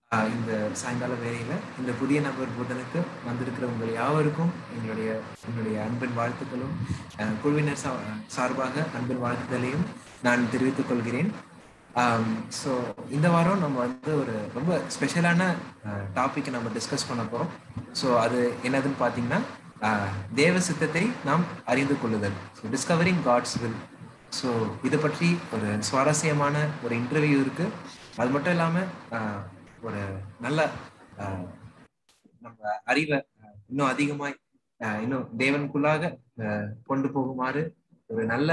ஆஹ் இந்த சாயங்கால வேளையில இந்த புதிய நபர் புதனுக்கு வந்திருக்கிற உங்கள் யாவருக்கும் எங்களுடைய என்னுடைய அன்பின் வாழ்த்துக்களும் ஆஹ் குழுவினர் சா- சார்பாக அன்பின் வாழ்த்துக்களையும் நான் தெரிவித்துக் கொள்கிறேன் ஸோ இந்த வாரம் நம்ம வந்து ஒரு ரொம்ப ஸ்பெஷலான டாப்பிக்கை நம்ம டிஸ்கஸ் பண்ண போகிறோம் ஸோ அது என்னதுன்னு பார்த்தீங்கன்னா ஆஹ் தேவ சித்தத்தை நாம் அறிந்து கொள்ளுதல் so discovering God's will so இதை பற்றி ஒரு சுவாரஸ்யமான ஒரு இன்டர்வியூ இருக்கு அது மட்டும் இல்லாமல் ஒரு நல்ல ஆஹ் நம்ம அறிவை ஆஹ் இன்னும் அதிகமாய் ஆஹ் இன்னும் தேவனுக்குள்ளாக ஆஹ் கொண்டு போகுமாறு ஒரு நல்ல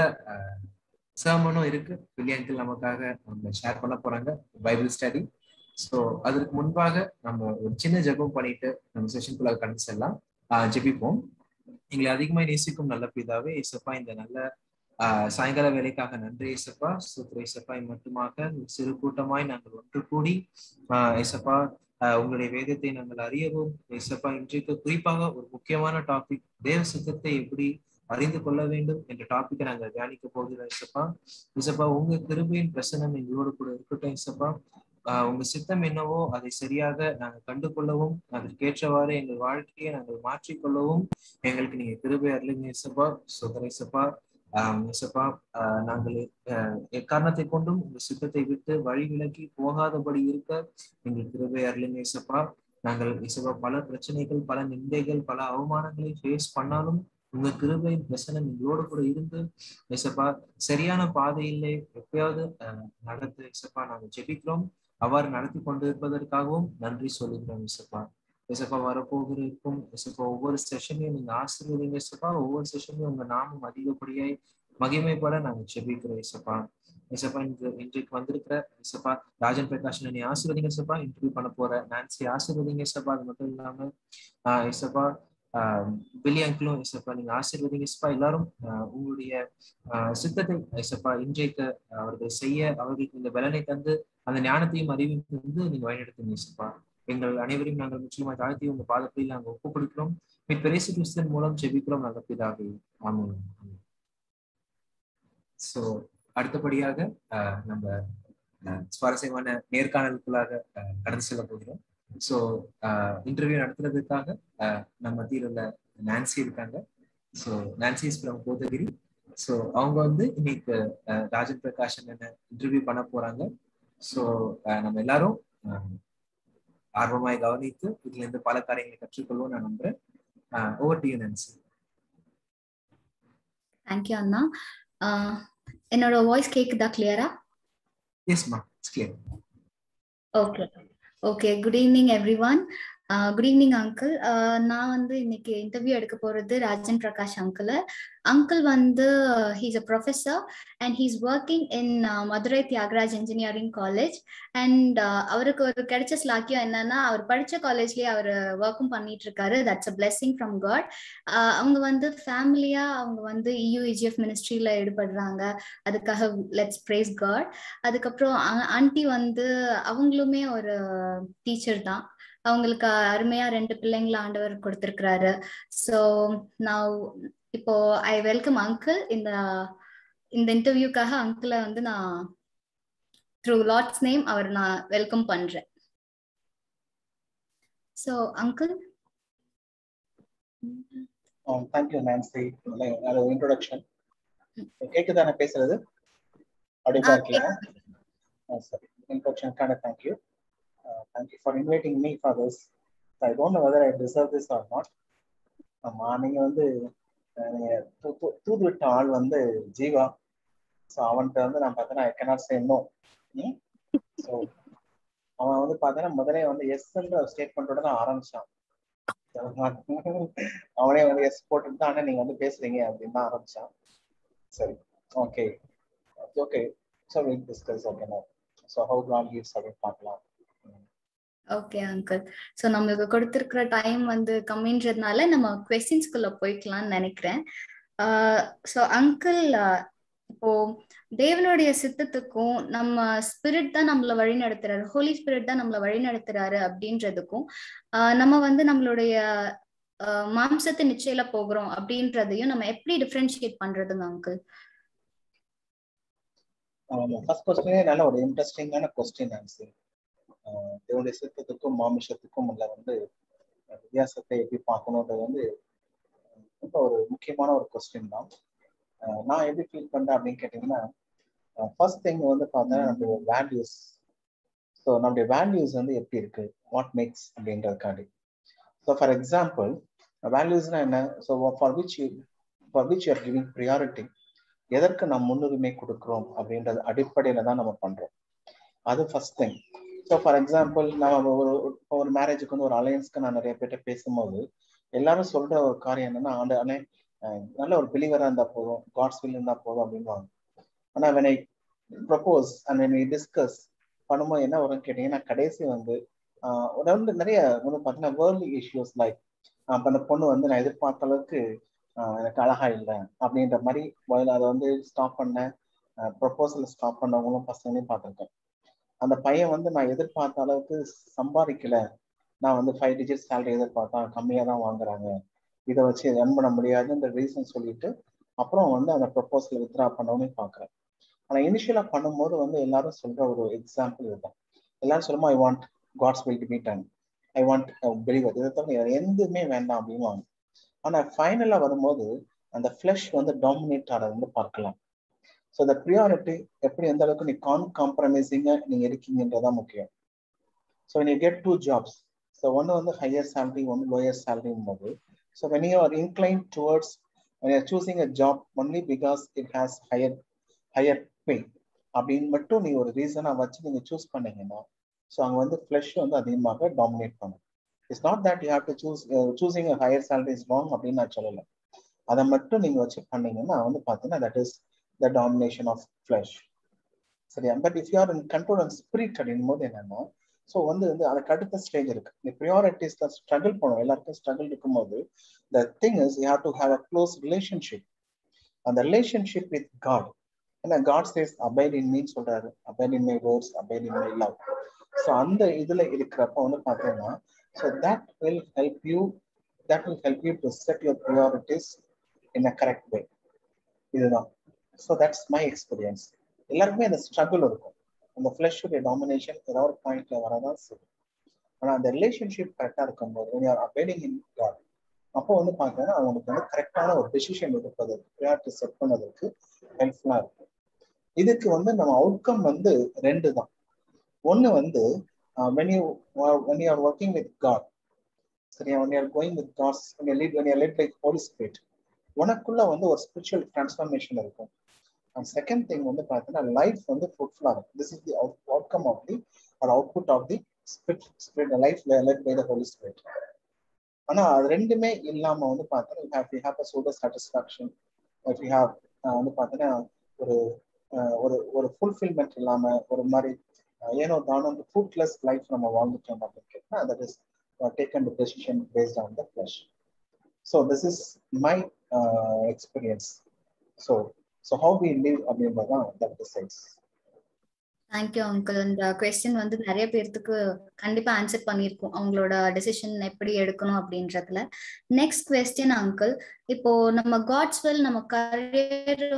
சர்மனும் இருக்கு பிள்ளையாங்கிள் நமக்காக நம்ம ஷேர் பண்ண போறாங்க பைபிள் ஸ்டடி ஸோ அதற்கு முன்பாக நம்ம ஒரு சின்ன ஜெபம் பண்ணிட்டு நம்ம செஷனுக்குள்ளாக கடந்து செல்லலாம் ஆஹ் ஜெபிப்போம் எங்களை அதிகமாய் நேசிக்கும் நல்ல பிதாவே இசப்பா இந்த நல்ல ஆஹ் சாயங்கால வேலைக்காக நன்றி இசப்பா சுத்திர இசப்பா மட்டுமாக சிறு கூட்டமாய் நாங்கள் ஒன்று கூடி ஆஹ் இசப்பா ஆஹ் உங்களுடைய வேதத்தை நாங்கள் அறியவும் இசப்பா இன்றைக்கு குறிப்பாக ஒரு முக்கியமான டாபிக் தேவ சித்தத்தை எப்படி அறிந்து கொள்ள வேண்டும் என்ற டாபிக்கை நாங்கள் தியானிக்க போகிறோம் இசப்பா இசப்பா உங்க கிருபையின் பிரசனம் எங்களோடு கூட இருக்கட்டும் இசப்பா ஆஹ் உங்க சித்தம் என்னவோ அதை சரியாக நாங்கள் கண்டு கொள்ளவும் அதற்கேற்றவாறு எங்கள் வாழ்க்கையை நாங்கள் மாற்றிக்கொள்ளவும் எங்களுக்கு நீங்க கிருபை அருளுங்க இசப்பா சுதர இசப்பா ஆஹ் இசப்பா ஆஹ் நாங்கள் ஆஹ் எக்காரணத்தை கொண்டும் உங்க சித்தத்தை விட்டு வழி விலகி போகாதபடி இருக்க எங்கள் கிருபை அருளுங்க இசப்பா நாங்கள் இசப்பா பல பிரச்சனைகள் பல நிந்தைகள் பல அவமானங்களை ஃபேஸ் பண்ணாலும் உங்க கிருபை வசனம் எங்களோடு கூட இருந்து இசப்பா சரியான பாதையிலே எப்பயாவது ஆஹ் நடத்து இசப்பா நாங்கள் ஜெபிக்கிறோம் அவ்வாறு நடத்தி கொண்டிருப்பதற்காகவும் நன்றி சொல்லுகிறோம் இசப்பா இசப்பா வரப்போகிற இருக்கும் இசப்பா ஒவ்வொரு செஷனையும் நீங்க ஆசீர்வதிங்க இசப்பா ஒவ்வொரு செஷனையும் உங்க நாமம் அதிகப்படியாய் மகிமைப்பட நாங்க ஜெபிக்கிறோம் இசப்பா இசப்பா இன்று இன்றைக்கு வந்திருக்கிற இசப்பா ராஜன் பிரகாஷ் நீ ஆசீர்வதிங்க இசப்பா இன்டர்வியூ பண்ண போற நான்சி ஆசீர்வதிங்க இசப்பா அது மட்டும் இல்லாம ஆஹ் இசப்பா ஆஹ் பில்லி அங்கிளும் இசப்பா நீங்க ஆசீர்வதிங்க இசப்பா எல்லாரும் ஆஹ் உங்களுடைய ஆஹ் சித்தத்தை இசப்பா இன்றைக்கு அவர்கள் செய்ய அவர்களுக்கு இந்த பலனை தந்து அந்த ஞானத்தையும் அறிவையும் தந்து நீங்க வழிநடத்துங்க இசப்பா எங்கள் அனைவரையும் நாங்கள் முற்றிலுமாய் தாழ்த்தி உங்க பாதத்தில் நாங்கள் ஒப்புக் கொடுக்கிறோம் மீட் பெரேசு கிறிஸ்தன் மூலம் ஜெபிக்கிறோம் நல்ல பிதாவே ஆமென் சோ அடுத்தபடியாக ஆஹ் நம்ம ஆஹ் சுவாரஸ்யமான நேர்காணலுக்குள்ளாக ஆஹ் கடந்து செல்ல போகிறோம் ஸோ இன்டர்வியூ நடத்துறதுக்காக ஆஹ் நம்ம மத்தியில் உள்ள நான்சி இருக்காங்க so Nancy is from Kotagiri so அவங்க வந்து இன்னைக்கு ஆஹ் ராஜன் பிரகாஷ் என்ன இன்டர்வியூ பண்ண போறாங்க ஸோ நம்ம எல்லாரும் ஆஹ் ஆர்வமாய் கவனித்து இதுல இருந்து பல காரியங்களை கற்றுக்கொள்வோம் நான் நம்புறேன் over to you Nancy thank you அண்ணா ஆஹ் என்னோட வாய்ஸ் கேக்குதா கிளியரா எஸ்மா it's clear okay okay good evening everyone good evening uncle நான் வந்து இன்னைக்கு இன்டர்வியூ எடுக்க போறது ராஜன் பிரகாஷ் அங்கிள் அங்கிள் வந்து he's a professor and he's working in Madurai Thiagaraj engineering college and அவருக்கு ஒரு கிடைச்ச ஸ்லாக்கியம் என்னன்னா அவர் படிச்ச காலேஜ்லயே அவர் ஒர்க்கும் பண்ணிட்டு இருக்காரு that's a blessing from God அவங்க வந்து ஃபேமிலியா அவங்க வந்து இயூ இஜிஎஃப் மினிஸ்ட்ரியில ஈடுபடுறாங்க அதுக்காக லெட்ஸ் பிரேஸ் காட் அதுக்கப்புறம் ஆண்டி வந்து அவங்களுமே ஒரு டீச்சர் தான் அவங்களுக்கு அருமையா ரெண்டு பிள்ளைங்கள ஆண்டவர் கொடுத்திருக்கிறாரு ஸோ நான் இப்போ ஐ வெல்கம் அங்கிள் இந்த இந்த இன்டர்வியூக்காக அங்கிளை வந்து நான் த்ரூ லாட்ஸ் நேம் அவர் நான் வெல்கம் பண்றேன் ஸோ அங்கிள் தேங்க்யூ நான்சி நல்ல இன்ட்ரோடக்ஷன் கேக்குதா நான் பேசுறது அப்படியே இருக்கீங்களா சரி இன்ட்ரோடக்ஷனுக்கான thank you thank you for inviting me for this I don't know whether I deserve this or not ஆமா நீங்க வந்து தூது விட்ட ஆள் வந்து ஜீவா ஸோ அவன்கிட்ட வந்து நான் பார்த்தேன்னா I cannot say no so அவன் வந்து பார்த்தேன்னா முதலே வந்து எஸ்ன்ற ஸ்டேட்மெண்ட்டோட தான் ஆரம்பிச்சான் அவனே வந்து எஸ் போட்டுட்டு தான் நீங்க வந்து பேசுறீங்க அப்படின்னு தான் ஆரம்பிச்சான் சரி okay okay so we discuss okay no so how long leaves அப்படின்னு பார்க்கலாம் ஓகே அங்கிள் ஸோ நம்மளுக்கு கொடுத்துருக்கிற டைம் வந்து கம்மின்றதுனால நம்ம கொஸ்டின்ஸ்குள்ள போய்க்கலாம்னு நினைக்கிறேன் ஸோ அங்கிள் இப்போ தேவனுடைய சித்தத்துக்கும் நம்ம ஸ்பிரிட் தான் நம்மள வழி நடத்துறாரு ஹோலி ஸ்பிரிட் தான் நம்மள வழி நடத்துறாரு அப்படின்றதுக்கும் நம்ம வந்து நம்மளுடைய மாம்சத்தை நிச்சயில போகிறோம் அப்படின்றதையும் நம்ம எப்படி டிஃப்ரென்ஷியேட் பண்றதுங்க அங்கிள் ஃபர்ஸ்ட் கொஸ்டினே நல்ல ஒரு இன்ட்ரெஸ்டிங்கான கொஸ்டின் ஆன்சர் தேவனுடைய சித்தத்துக்கும் மாமிஷத்துக்கும் உள்ள வந்து வித்தியாசத்தை எப்படி பார்க்கணுன்றது வந்து ரொம்ப ஒரு முக்கியமான ஒரு கொஸ்டின் தான் நான் எப்படி ஃபீல் பண்றேன் அப்படின்னு கேட்டீங்கன்னா ஃபர்ஸ்ட் திங் வந்து பார்த்தா நம்மளுடைய வேல்யூஸ் ஸோ நம்மளுடைய வேல்யூஸ் வந்து எப்படி இருக்கு வாட் மேக்ஸ் அப்படின்றதுக்காண்டி ஸோ ஃபார் எக்ஸாம்பிள் வேல்யூஸ்னா என்ன so for which you for which you're giving priority எதற்கு நாம் முன்னுரிமை கொடுக்குறோம் அப்படின்றது அடிப்படையில தான் நம்ம பண்றோம் அது first thing so for example நம்ம ஒரு ஒரு மேரேஜுக்கு வந்து ஒரு அலையன்ஸ்க்கு நான் நிறைய பேர்ட்ட பேசும்போது எல்லாரும் சொல்ற ஒரு காரியம் என்னன்னா ஆண்டு அண்ணே நல்ல ஒரு பிலிவரா இருந்தா போதும் காட்ஸ் வில் இருந்தா போதும் அப்படின்வாங்க ஆனா when I propose and when I discuss பண்ணும்போது என்ன வரும்னு கேட்டீங்கன்னா கடைசி வந்து வந்து நிறைய வந்து பார்த்தீங்கன்னா வேர்ல்டு இஷ்யூஸ் லைக் அப்போ அந்த பொண்ணு வந்து நான் எதிர்பார்த்த அளவுக்கு எனக்கு அழகா இல்லை அப்படின்ற மாதிரி முதல்ல அதை வந்து ஸ்டாப் பண்ணேன் ப்ரொப்போசல் ஸ்டாப் பண்ணவங்களும் பசங்களையும் பார்த்துருக்கேன் அந்த பையன் வந்து நான் எதிர்பார்த்த அளவுக்கு சம்பாதிக்கல நான் வந்து ஃபைவ் டிஜிட் சேலரி எதிர்பார்த்தேன் கம்மியாக தான் வாங்குறாங்க இதை வச்சு ரன் பண்ண முடியாதுன்ற ரீசன் சொல்லிட்டு அப்புறம் வந்து அந்த ப்ரொப்போசல் வித்ரா பண்ணவுமே பார்க்குறேன் ஆனால் இனிஷியலாக பண்ணும்போது வந்து எல்லாரும் சொல்ற ஒரு எக்ஸாம்பிள் இதுதான் எல்லாரும் சொல்லுமா I want God's will to meet and I want believer இதை தவிர எதுவுமே வேண்டாம் அப்படின்வாங்க ஆனால் ஃபைனலாக வரும்போது அந்த ஃப்ளஷ் வந்து டாமினேட் ஆகிறத வந்து பார்க்கலாம் ஸோ அந்த ப்ரியாரிட்டி எப்படி எந்த அளவுக்கு நீ கான் காம்ப்ரமைசிங்காக நீங்கள் இருக்கீங்கன்றதான் முக்கியம் ஸோ நீ கெட் டூ ஜாப்ஸ் ஸோ ஒன்று வந்து ஹையர் சேலரி ஒன்று லோயர் சேலரிங் போது so when you are incline towards when you're choosing a job only because it has higher higher pay அப்படின்னு மட்டும் நீ ஒரு ரீசனா வச்சு நீங்க சூஸ் பண்ணீங்கன்னா ஸோ அங்க வந்து ஃப்ளஷ் வந்து அதிகமாக டாமினேட் பண்ணும் it's not that you have to choose choosing higher salary is wrong அப்படின்னு நான் சொல்லலை அதை மட்டும் நீங்க வச்சு பண்ணீங்கன்னா வந்து பார்த்தீங்கன்னா that is the domination of flesh சரியா but if you are in control and spirit அப்படின் போது என்னன்னா ஸோ வந்து வந்து அதுக்கு அடுத்த ஸ்டேஜ் இருக்கு இந்த ப்ரியாரிட்டிஸ் தான் ஸ்ட்ரகிள் பண்ணும் எல்லாருக்கும் ஸ்ட்ரகிள் இருக்கும்போது the thing is you have to have a close relationship அந்த ரிலேஷன்ஷிப் வித் காட் ஏன்னா God says abide in me சொல்றாரு abide in my words abide in my love so அந்த இதுல இருக்கிறப்ப வந்து பார்த்தீங்கன்னா so that will help you that will help you to set your priorities in a correct way இதுதான் so that's my experience எல்லாருக்குமே அந்த struggle இருக்கும் அந்த ஃப்ளஷுடைய டாமினேஷன் ஏதாவது ஒரு பாயிண்ட்ல வரதான் சரி ஆனா அந்த ரிலேஷன்ஷிப் கரெக்டா இருக்கும்போது யார் அபேடிங் இன் காட் அப்போ வந்து பார்த்தீங்கன்னா அவங்களுக்கு வந்து கரெக்டான ஒரு டெசிஷன் எடுப்பதற்கு ப்ரியாரிட்டி செட் பண்ணதற்கு ஹெல்ப்ஃபுல்லா இருக்கும் இதுக்கு வந்து நம்ம அவுட்கம் வந்து ரெண்டு தான் ஒன்னு வந்து when you when you are working with God சரியா when you're going with God's when you lead when you let like holy spirit உனக்குள்ள வந்து ஒரு ஸ்பிரிச்சுவல் டிரான்ஸ்ஃபர்மேஷன் இருக்கும் அண்ட் செகண்ட் திங் வந்து பார்த்தீங்கன்னா லைஃப் வந்து ஃப்ரூட்ஃபுல்லாக இருக்கும் this is the outcome of the or output of the spirit spirit life led by the holy spirit ஆனா அது ரெண்டுமே இல்லாம வந்து பார்த்தீங்கன்னா you have a சூடர் satisfaction if you have வந்து பார்த்தீங்கன்னா ஒரு ஒரு ஒரு ஃபுல்ஃபில்மெண்ட் இல்லாம ஒரு மாதிரி ஏனோ தானம் ஃப்ரூட்லெஸ் லைஃப் நம்ம வாழ்ந்துட்டோம் அப்படின்னு கேட்டா that is taken the decision based on the flesh so this is my experience so so how we live அப்படின்றது தான் தட் டிசைட்ஸ் தேங்க்யூ அங்கிள் இந்த கொஸ்டின் வந்து நிறைய பேர்த்துக்கு கண்டிப்பா ஆன்சர் பண்ணியிருக்கோம் அவங்களோட டெசிஷன் எப்படி எடுக்கணும் அப்படின்றதுல நெக்ஸ்ட் கொஸ்டின் அங்கிள் இப்போ நம்ம காட்ஸ்வெல் நம்ம கரியர்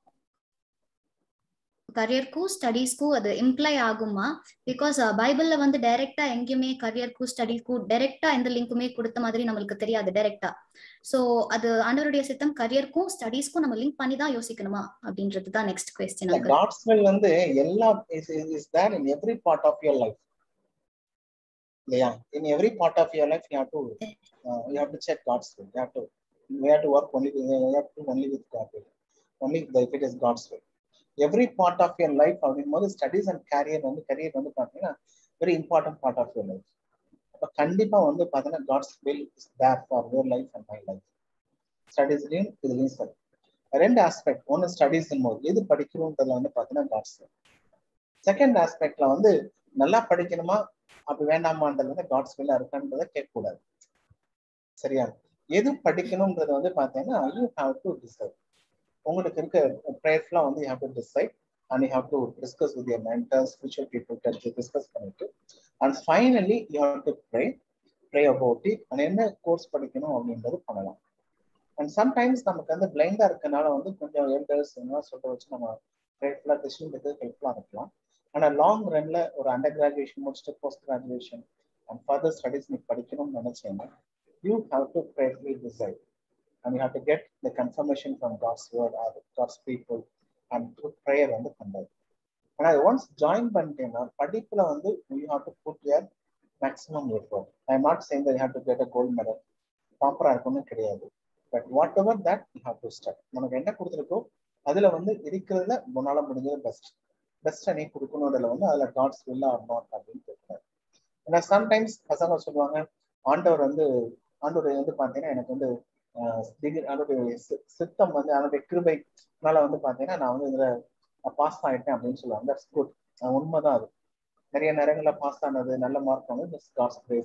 கரியருக்கும் ஸ்டடீஸ்க்கும் அது இம்ப்ளை ஆகுமா பிகாஸ் பைபிள்ல வந்து டைரக்டா எங்கேயுமே கரியருக்கும் ஸ்டடிக்கும் டைரக்டா எந்த லிங்க்குமே கொடுத்த மாதிரி நம்மளுக்கு தெரியாது டைரக்டா சோ அது ஆண்டவருடைய சித்தம் கரியருக்கும் ஸ்டடீஸ்க்கும் நம்ம லிங்க் பண்ணி தான் யோசிக்கணுமா அப்படின்றது தான் நெக்ஸ்ட் கொஸ்டின் காட்ஸ் வில் வந்து எல்லா is there in every part of your life இல்லையா in every part of your life you have to you have to check God's will you have to you have to work only you have to only with God will only if it is God's will every part of your life அப்படின் போது studies and career வந்து career வந்து பார்த்தீங்கன்னா very important part of your life அப்போ கண்டிப்பாக வந்து பார்த்தீங்கன்னா God's will is there for your life and my life ஸ்டடீஸ்லையும் இதுலையும் சரி ரெண்டு ஆஸ்பெக்ட் ஒன்று ஸ்டடீஸ் போது எது படிக்கணுன்றதுல வந்து பார்த்தீங்கன்னா காட்ஸ் செகண்ட் ஆஸ்பெக்ட்ல வந்து நல்லா படிக்கணுமா அப்படி வேண்டாமான்றது வந்து காட்ஸ் வில் இருக்கான்றதை கேட்கக்கூடாது சரியா எது படிக்கணும்ன்றது வந்து பார்த்தீங்கன்னா யூ ஹாவ் டு டிசைட் உங்களுக்கு இருக்க ப்ரேயர்ஸ்லாம் வந்து you have to decide and you have to discuss with your mentors spiritual people touch discuss பண்ணிட்டு and finally you have to pray pray about it and என்ன கோர்ஸ் படிக்கணும் அப்படின்றது பண்ணலாம் and sometimes நமக்கு வந்து பிளைண்டா இருக்கனால வந்து கொஞ்சம் எல்டர்ஸ் என்ன சொல்ற வச்சு நம்ம ப்ரேயர்ஃபுல்லாக டிசிஷன் எடுத்து ஹெல்ப்ஃபுல்லாக இருக்கலாம் ஆனா லாங் ரன்ல ஒரு அண்டர் கிராஜுவேஷன் முடிச்சுட்டு post graduation and further studies நீ படிக்கணும்னு நினைச்சேன்னா you have to prayerly decide and you have to get the confirmation from God's word or God's people and through prayer வந்து பண்ணது ஆனா ஒன்ஸ் ஜாயின் பண்ணிட்டேன்னா படிப்புல வந்து you have to put your maximum effort I am not saying that you have to get a gold medal ப்ராப்பரா இருக்கணும்னு கிடையாது but whatever that you have to start நமக்கு என்ன கொடுத்துருக்கோ அதுல வந்து இருக்கிறதுல உன்னால முடிஞ்சது பெஸ்ட் பெஸ்ட் நீ கொடுக்கணுன்றதுல வந்து அதுல காட்ஸ் will ஆர் நாட் அப்படின்னு கேட்கிறாரு ஏன்னா சம்டைம்ஸ் பசங்க சொல்லுவாங்க ஆண்டவர் வந்து ஆண்டவர் வந்து பாத்தீங்கன்னா எனக்கு வந்து அதோடைய சித்தம் வந்து அதோடைய கிருபைனால வந்து பாத்தீங்கன்னா நான் வந்து இதுல பாஸ் ஆயிட்டேன் அப்படின்னு சொல்லுவாங்க தட்ஸ் குட் உண்மைதான் அது நிறைய நேரங்கள்ல பாஸ் ஆனது நல்ல மார்க் வந்து காட்ஸ் கிரேஸ்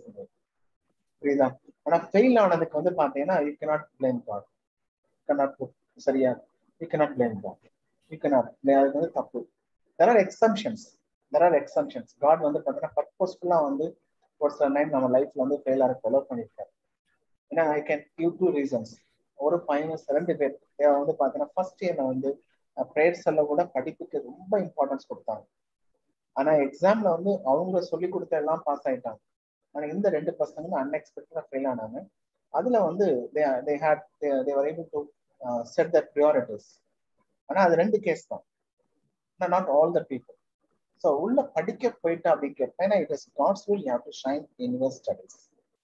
புரியுதா ஆனா ஃபெயில் ஆனதுக்கு வந்து பாத்தீங்கன்னா you cannot blame God cannot சரியா you cannot blame God you cannot அதுக்கு வந்து தப்பு there are exemptions there are exemptions God வந்து பாத்தீங்கன்னா பர்பஸ்ஃபுல்லா வந்து ஒரு சில டைம் நம்ம லைஃப்ல வந்து ஃபெயில் ஆக ஃபாலோ பண்ணிருக்காரு ஏன்னா I can give two reasons ஒரு பையன் ரெண்டு பேர் வந்து பாத்தீங்கன்னா ஃபர்ஸ்ட் இயர்ல வந்து ப்ரேயர்ஸ் எல்லாம் கூட படிப்புக்கு ரொம்ப இம்பார்ட்டன்ஸ் கொடுத்தாங்க ஆனா எக்ஸாம்ல வந்து அவங்க சொல்லி கொடுத்த எல்லாம் பாஸ் ஆயிட்டாங்க ஆனா இந்த ரெண்டு பசங்களும் அன்எக்ஸ்பெக்டடா ஃபெயில் ஆனாங்க அதுல வந்து they had they were able to set the priorities ஆனா அது ரெண்டு கேஸ் தான் ஆனா not all the people so உள்ள படிக்க போயிட்டா அப்படி கேட்பேன் it is God's will you have to shine in your studies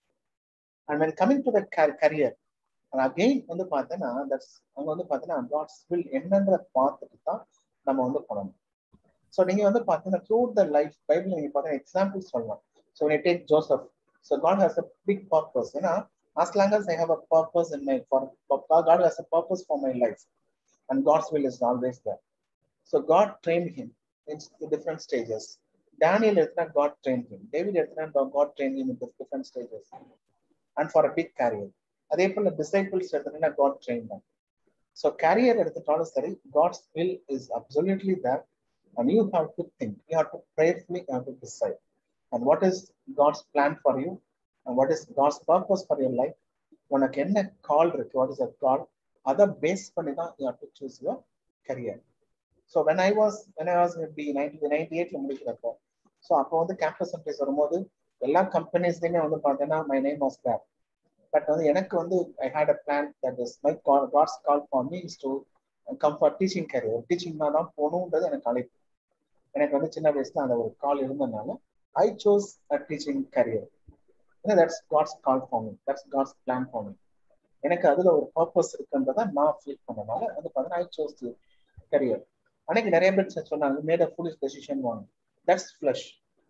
and when coming to the career again வந்து பார்த்தேன்னா தட்ஸ் அங்க வந்து பார்த்தீங்கன்னா காட்ஸ் வில் என்னன்ற பார்த்துட்டு தான் நம்ம வந்து பண்ணணும் ஸோ நீங்க வந்து பார்த்தீங்கன்னா த்ரூ த லைஃப் பைபிள் நீங்க பார்த்தீங்கன்னா எக்ஸாம்பிள் சொல்லலாம் ஸோ நீ take Joseph so God has a big purpose ஏன்னா as long as I have a purpose in my for, for God has a purpose for my life, and God's will is always there. So God trained him in different stages. Daniel God trained him. David God trained him in different stages, and for a big career. அதே போல disciples எடுத்துட்டா God trained them. So career எடுத்துட்டாலும் சரி God's will is absolutely there, and you have to think. You have to prayerfully you have to decide. And what is God's plan for you? And what is God's purpose for your life? உனக்கு என்ன கால் இருக்கு what is a கால் அதை base பண்ணி தான் you have to choose your career so when I was when I was B ninety ninety எயிட்ல முடிக்கிறப்போ so அப்போ வந்து கேம்பஸ் இன்டர்வியூஸ் வரும்போது எல்லா கம்பெனிஸ்லையுமே வந்து பார்த்தீங்கன்னா my name was back but வந்து எனக்கு வந்து I had a plan that is my call God's call for me is to come for teaching career teaching தான் போகணுன்றது எனக்கு அழைப்பு எனக்கு வந்து சின்ன வயசுல அந்த ஒரு கால் இருந்ததுனால I chose a teaching career ஏன்னா that's God's call for me that's God's plan for me எனக்கு அதுல ஒரு பர்பஸ் இருக்குன்றத நான் ஃபீல் பண்ணனால வந்து பார்த்தீங்கன்னா ஐ சோஸ் டு கரியர் அன்னைக்கு நிறைய பேர் சொன்னாங்க made a foolish decision one that's flesh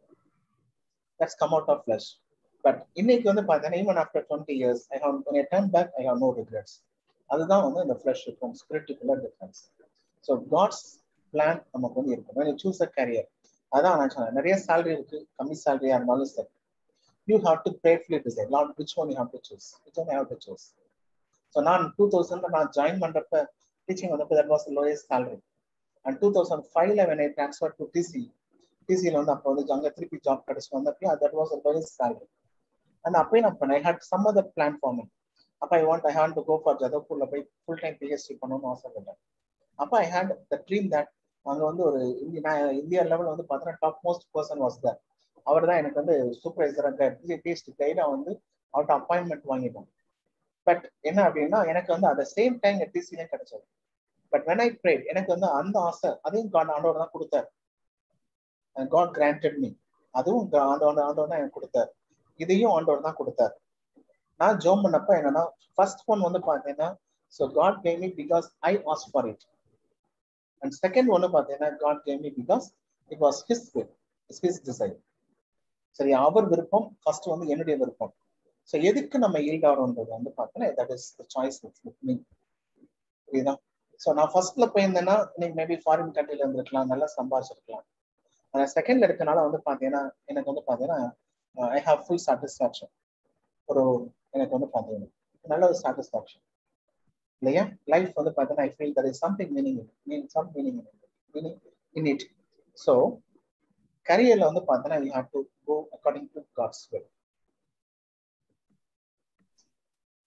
that's come out of flesh but இன்னைக்கு வந்து பார்த்தீங்கன்னா even after twenty years I have when I turn back I have no regrets அதுதான் வந்து இந்த ஃபிளஷ் இருக்கும் ஸ்பிரிட்டுக்குள்ள டிஃபரன்ஸ் ஸோ காட்ஸ் பிளான் நமக்கு வந்து இருக்கும் when you choose a career அதான் நான் சொன்னேன் நிறைய சேலரி இருக்கு கம்மி சேலரியா இருந்தாலும் சரி you have to prayerfully decide not which one you have to choose which one you have to choose so நான் டூ தௌசண்ட் நான் ஜாயின் பண்றப்ப டீச்சிங் வந்தப்ப that was lowest salary and two thousand ஃபைவ்ல when I transfer to DC டிசியில் வந்து அப்போ வந்து அங்கே திருப்பி ஜாப் கிடைச்சி வந்தப்போ that was lowest salary and அப்பயும் நான் பண்ணேன் I had some other plan for me அப்போ I want I had to go for ஜதப்பூர்ல போய் ஃபுல் டைம் பிஹெச்டி பண்ணணும்னு ஆசைப்பட்டேன் அப்போ I had the dream that அங்கே வந்து ஒரு இந்தியா இந்தியா லெவலில் வந்து பார்த்தீங்கன்னா top most person was there அவர் தான் எனக்கு வந்து சூப்பர்வைசராக பிஹெச்டி கைடாக வந்து அவர்கிட்ட அப்பாயின்மெண்ட் வாங்கிட்டோம் பட் என்ன அப்படின்னா எனக்கு வந்து அந்த சேம் டைம் டிசிலையும் கிடைச்சது பட் வென் ஐ ப்ரேட் எனக்கு வந்து அந்த ஆசை அதையும் காட் ஆண்டவர் தான் கொடுத்தார் காட் கிராண்டட் மீ அதுவும் ஆண்டவர் ஆண்டவர் தான் எனக்கு கொடுத்தார் இதையும் ஆண்டவர் தான் கொடுத்தார் நான் ஜோம் பண்ணப்ப என்னன்னா ஃபர்ஸ்ட் ஒன் வந்து பார்த்தீங்கன்னா so God came me because I ask for it and second ஒன்று பார்த்தீங்கன்னா God came me because it was his will his design சரி அவர் விருப்பம் ஃபர்ஸ்ட் வந்து என்னுடைய விருப்பம் ஸோ எதுக்கு நம்ம ஈல்ட் ஆகிறோன்றது வந்து பார்த்தோன்னா that is the choice with me புரியுதா ஸோ நான் ஃபர்ஸ்ட்ல போயிருந்தேன்னா நீங்க மேபி ஃபாரின் கண்ட்ரில இருந்திருக்கலாம் நல்லா சம்பாதிச்சிருக்கலாம் ஆனால் செகண்ட்ல இருக்கனால வந்து பார்த்தீங்கன்னா எனக்கு வந்து பார்த்தீங்கன்னா ஐ ஹாவ் ஃபுல் சாட்டிஸ்ஃபேக்ஷன் ஒரு எனக்கு வந்து பார்த்தீங்கன்னா நல்ல ஒரு சாட்டிஸ்ஃபேக்ஷன் இல்லையா லைஃப் வந்து பார்த்தீங்கன்னா I feel that is something meaning mean some meaning meaning in it so கரியர்ல வந்து பார்த்தீங்கன்னா you have to go according to God's will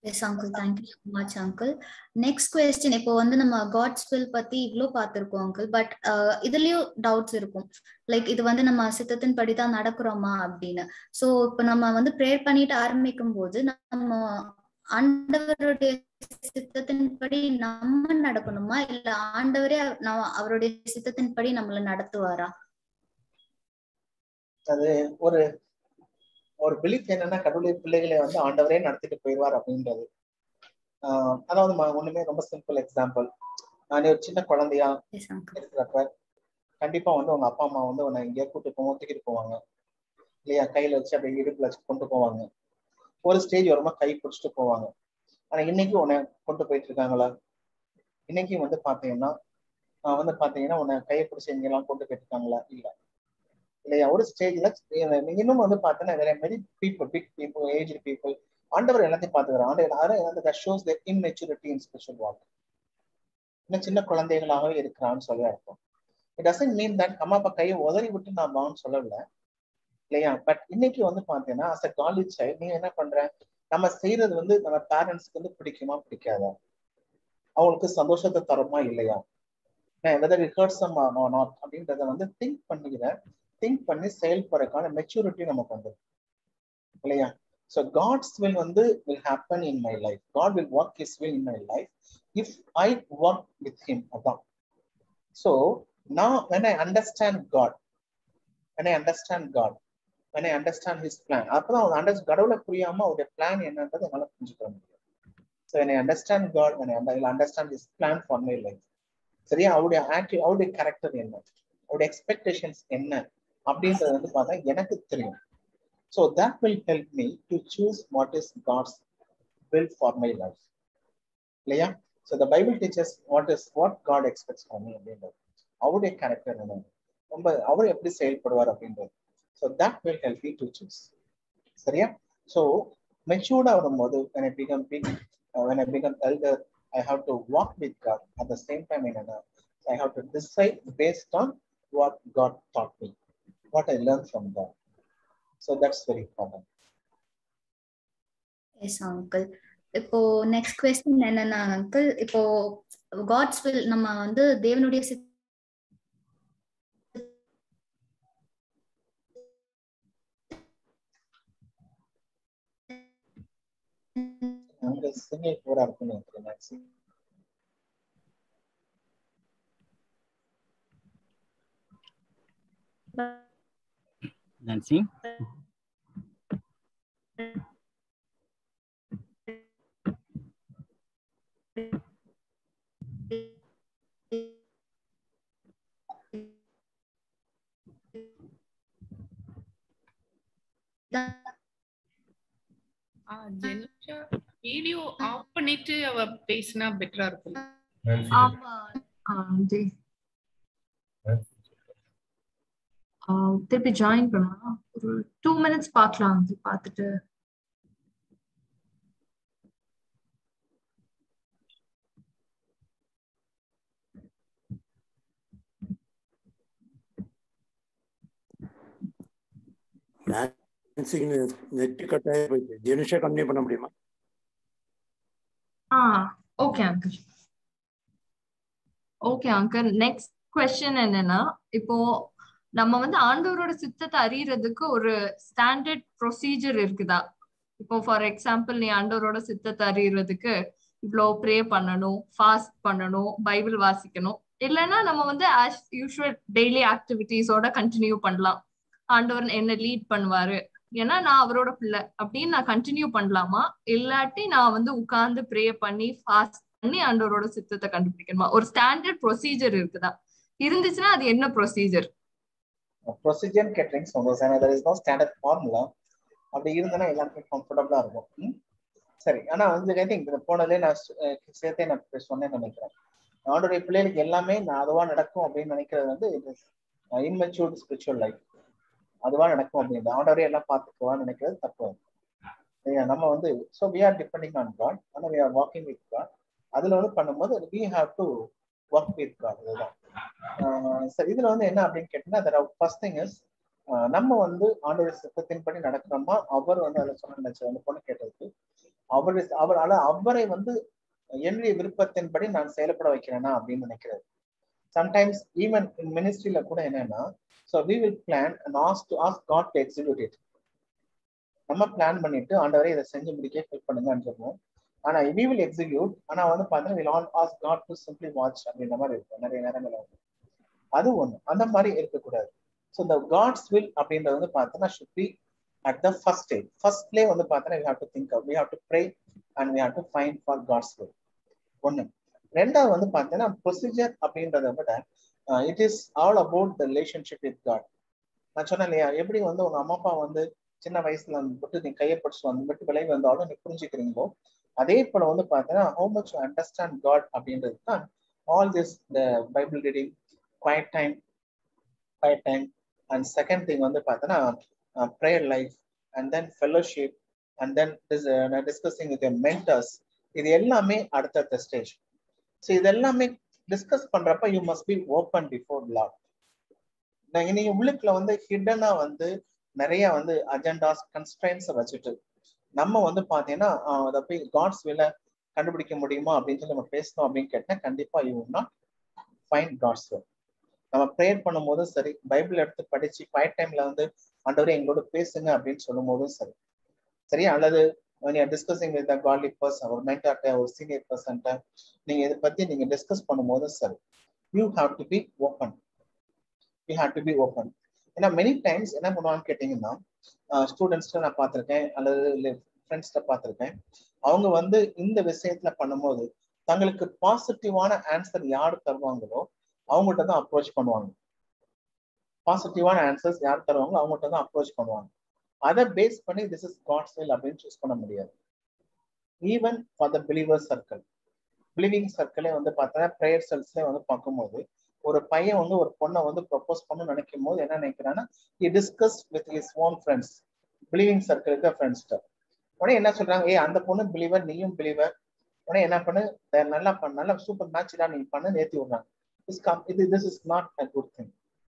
yes uncle thank you so much uncle next question இப்போ வந்து நம்ம God's will பத்தி இவ்வளோ பார்த்துருக்கோம் uncle but இதுலயும் டவுட்ஸ் இருக்கும் லைக் இது வந்து நம்ம சித்தத்தின் படி தான் நடக்கிறோமா அப்படின்னு ஸோ இப்போ நம்ம வந்து ப்ரேயர் பண்ணிட்டு ஆரம்பிக்கும் போது நம்ம ஆண்டவருடைய சித்தத்தின்படி நம்ம நடக்கணுமா இல்ல ஆண்டவரே நம்ம அவருடைய சித்தத்தின்படி நம்மள நடத்துவாரா அது ஒரு ஒரு பிலீஃப் என்னன்னா கடவுளுடைய பிள்ளைகளை வந்து ஆண்டவரே நடத்திட்டு போயிடுவார் அப்படின்றது ஆஹ் அதாவது ம- ஒண்ணுமே ரொம்ப சிம்பிள் எக்ஸாம்பிள் நான் ஒரு சின்ன குழந்தையா எஸ் அங்கிள் இருக்கிறப்ப கண்டிப்பா வந்து உங்க அப்பா அம்மா வந்து உன்னை எங்கேயா கூட்டு போவோம் தூக்கிட்டு போவாங்க இல்லையா கையில வச்சு அப்படியே இடுப்புல வச்சு கொண்டு போவாங்க ஒரு ஸ்டேஜ் வருமா கை பிடிச்சிட்டு போவாங்க ஆனா இன்னைக்கு உன்னை கொண்டு போயிட்டு இருக்காங்களா இன்னைக்கு வந்து பாத்தீங்கன்னா ஆஹ் வந்து பாத்தீங்கன்னா உன்னை கையை பிடிச்சி எங்கெல்லாம் கொண்டு போயிட்டு இருக்காங்களா இல்ல இல்லையா ஒரு ஸ்டேஜ்ல இன்னும் வந்து பார்த்தீங்கன்னா வேற merry people big people age people ஆண்டவர் எல்லாத்தையும் பார்த்துக்கிறார் ஆண்டவர் அதாவது shows the immaturity in special walk இன்னும் சின்ன குழந்தைகளாகவே இருக்கிறான்னு சொல்லி அர்த்தம் இட் டசன்ட் மீன் தட் அம்மா அப்பா கையை உதறி விட்டு நான் வான்னு சொல்லல இல்லையா பட் இன்னைக்கு வந்து பாத்தீங்கன்னா அஸ் அ காலேஜ் சைல்ட் நீ என்ன பண்ற நம்ம செய்யறது வந்து நம்ம பேரண்ட்ஸ்க்கு வந்து பிடிக்குமா பிடிக்காதா அவங்களுக்கு சந்தோஷத்தை தருமா இல்லையா whether it hurts some not அப்படின்றத வந்து திங்க் பண்ணிக்கிற திங்க் பண்ணி செயல்படுறதுக்கான மெச்சூரிட்டி நமக்கு வந்துடும் இல்லையா ஸோ காட்ஸ் வில் வந்து will happen in my life God will work is will in my life if I work with him அதான் ஸோ நான் when I understand God when I understand God when I understand his plan அப்பதான் அவன் under கடவுளை புரியாம அவருடைய plan என்னன்றது என்னால புரிஞ்சுக்க முடியும் so when I understand God when I understand his plan for my life சரியா அவருடைய ஆக்டிவ் அவருடைய கேரக்டர் என்ன அவருடைய எக்ஸ்பெக்டேஷன்ஸ் என்ன அப்படின்றது வந்து பார்த்தா எனக்கு தெரியும் so that will help me to choose what is God's will for my life இல்லையா so the Bible teachers what is what God expects for me அப்படின்றது அவருடைய கேரக்டர் என்ன ரொம்ப அவர் எப்படி செயல்படுவார் அப்படின்றது so that will help me to choose சரியா ஸோ மெச்சூர்டா வரும்போது when I become big uh, when I become elder I have to walk with God at the same time in another I have to decide based on what God taught me what I learned from God so that's very important yes uncle இப்போ next question என்னன்னா uncle இப்போ God's will நம்ம வந்து தேவனுடைய சித் அங்க single Bora இருக்குன்னு நினைக்கிறேன் maxi. Nancy? Jenisha video off பண்ணிட்டு அவ பேசினா பெட்டரா இருக்கும் ஆமா ஆண்டி திருப்பி ஜாயின் பண்ணலாம் ஒரு டூ மினிட்ஸ் பார்க்கலாம் வந்து பார்த்துட்டு நான்சிக்கு நெட் கட் ஆகி போயிடுச்சு ஜெனிஷா கண்டினியூ பண்ண முடியுமா ah okay uncle okay uncle next question என்னன்னா இப்போ நம்ம வந்து ஆண்டவரோட சித்தத்தை அறியறதுக்கு ஒரு ஸ்டாண்டர்ட் ப்ரொசீஜர் இருக்குதா இப்போ ஃபார் எக்ஸாம்பிள் நீ ஆண்டவரோட சித்தத்தை அறியறதுக்கு இவ்வளோ ப்ரே பண்ணணும் ஃபாஸ்ட் பண்ணணும் பைபிள் வாசிக்கணும் இல்லைன்னா நம்ம வந்து ஆஸ் யூஷுவல் டெய்லி ஆக்டிவிட்டிஸோட கண்டினியூ பண்ணலாம் ஆண்டவர் என்ன லீட் பண்ணுவாரு ஏன்னா நான் அவரோட பிள்ளை அப்படின்னு நான் கண்டினியூ பண்ணலாமா இல்லாட்டி நான் வந்து உட்கார்ந்து ப்ரே பண்ணி ஃபாஸ்ட் பண்ணி ஆண்டவரோட சித்தத்தை கண்டுபிடிக்கணுமா ஒரு ஸ்டாண்டர்ட் ப்ரொசீஜர் இருக்குதா இருந்துச்சுன்னா அது என்ன ப்ரொசீஜர் ப்ரொசீஜர் கேட்டரிங் சொன்னோம் sir there is no standard formula அப்படி இருந்தனா எல்லாருக்கும் கம்ஃபர்டபுளா இருக்கும் ம்? சரி ஆனா வந்து ஐ திங்க் போனதுலேயே நான் சொ- அஹ் சேர்த்தே நான் இப்ப சொன்னேன்னு நினைக்கிறேன் அவனுடைய பிள்ளைகளுக்கு எல்லாமே நான் அதுவா நடக்கும் அப்படின்னு நினைக்கிறது வந்து it is immatured spiritual life அதுவா நடக்கும் அப்படின்னு ஆண்டவரே எல்லாம் பார்த்துக்குவான்னு நினைக்கிறது தப்பு சரியா? நம்ம வந்து so we are depending on God ஆனால் we are walking with God அதுல வந்து பண்ணும்போது we have to work with God இதுதான் ஆஹ் சரி இதுல வந்து என்ன அப்படின்னு கேட்டீங்கன்னா ஃபர்ஸ்ட் திங் இஸ் நம்ம வந்து ஆண்டவர் சித்தத்தின்படி நடக்கிறோமா அவர் வந்து அதில் சொன்ன நினைச்சு அந்த பொண்ணு கேட்டதுக்கு அவர் அவர் ஆனா அவரை வந்து என்னுடைய விருப்பத்தின்படி நான் செயல்பட வைக்கிறேனா அப்படின்னு நினைக்கிறது சம்டைம்ஸ் ஈவன் இன் மினிஸ்ட்ரியில கூட என்னன்னா so we will plan and ask to ask God to execute it நம்ம பிளான் பண்ணிட்டு ஆண்டவரை இதை செஞ்சு முடிக்க ஹெல்ப் பண்ணுங்கன்னு சொல்லுவோம் ஆனா வி வில் எக்ஸிக்யூட் ஆனா வந்து பார்த்தீங்கன்னா will all ask God to simply watch அப்படின்ற மாதிரி இருக்கும் நிறைய நேரங்கள் வந்து அது ஒண்ணு அந்த மாதிரி இருக்கக்கூடாது ஸோ இந்த காட்ஸ் வில் அப்படின்றது வந்து பார்த்தீங்கன்னா should be at the first stage ஃபர்ஸ்ட்லேயே வந்து பார்த்தீங்கன்னா we have to think we have to pray and we have to find for God's will ஒண்ணு ரெண்டாவது வந்து பார்த்தீங்கன்னா ப்ரொசீஜர் அப்படின்றத விட it is all about the relationship with God நான் சொன்னேன் இல்லையா எப்படி வந்து உங்க அம்மா அப்பா வந்து சின்ன வயசுல வந்துட்டு நீ கையை பிடிச்சு வந்து விட்டு விலை வந்தாலும் நீ புரிஞ்சுக்கிறீங்களோ அதே போல வந்து பார்த்தீங்கன்னா ஹவு மச் அண்டர்ஸ்டாண்ட் காட் அப்படின்றது தான் all this the Bible reading quiet time quiet time and second thing வந்து பார்த்தோன்னா prayer life and then fellowship and then discussing with mentors இது எல்லாமே அடுத்தடுத்த ஸ்டேஜ் ஸோ இது எல்லாமே டிஸ்கஸ் பண்றப்ப you must be open before Lord நீங்க உள்ளுக்குள்ள வந்து ஹிடனா வந்து நிறைய வந்து அஜெண்டாஸ் கன்ஸ்ட்ரைன்ஸை வச்சுட்டு நம்ம வந்து பாத்தீங்கன்னா அதை போய் காட்ஸ் வில கண்டுபிடிக்க முடியுமா அப்படின்னு சொல்லி நம்ம பேசணும் அப்படின்னு கேட்டா கண்டிப்பா you not find God's will நம்ம ப்ரேயர் பண்ணும்போது சரி பைபிள் எடுத்து படிச்சு ஃபைவ் டைம்ல வந்து ஆண்டவரே எங்களோட பேசுங்க அப்படின்னு சொல்லும் போதும் சரி சரியா அல்லது டிஸ்கஸிங் வித் காட்லி பர்சன் ஒரு மென்டார்ட்ட ஒரு சீனியர் பர்சன்ட்ட நீங்க இதை பத்தி நீங்க டிஸ்கஸ் பண்ணும்போதும் சரி you have to be open you have to be open ஏன்னா மெனி டைம்ஸ் என்ன பண்ணுவான்னு கேட்டீங்கன்னா ஸ்டூடெண்ட்ஸ்ல நான் பார்த்துருக்கேன் அல்லது ஃப்ரெண்ட்ஸ்ல பார்த்துருக்கேன் அவங்க வந்து இந்த விஷயத்துல பண்ணும்போது தங்களுக்கு பாசிட்டிவான ஆன்சர் யார் தருவாங்களோ அவங்ககிட்ட தான் அப்ரோச் பண்ணுவாங்க பாசிட்டிவான ஆன்சர்ஸ் யார் தருவாங்களோ அவங்ககிட்ட தான் அப்ரோச் பண்ணுவாங்க அதை பேஸ் பண்ணி திஸ் இஸ் காட்ஸ் வில் அப்படின்னு சூஸ் பண்ண முடியாது even for the believer circle believing சர்க்கிளே வந்து பார்த்தா ப்ரேயர் செல்ஸ்லேயே வந்து பார்க்கும்போது ஒரு பையன் வந்து ஒரு பொண்ணை வந்து ப்ரொப்போஸ் பண்ண நினைக்கும் போது என்ன நினைக்கிறான்னா he discuss with his own friends believing சர்க்கிளுக்கு ஃப்ரெண்ட்ஸ்ட உடனே என்ன சொல்றாங்க ஏ அந்த பொண்ணு பிலீவர் நீயும் பிலீவர் உடனே என்ன பண்ணு நல்லா பண்ண நல்லா சூப்பர் மேட்ச் தான் நீ பண்ணு நேத்தி விடுறாங்க இது this is not a good thing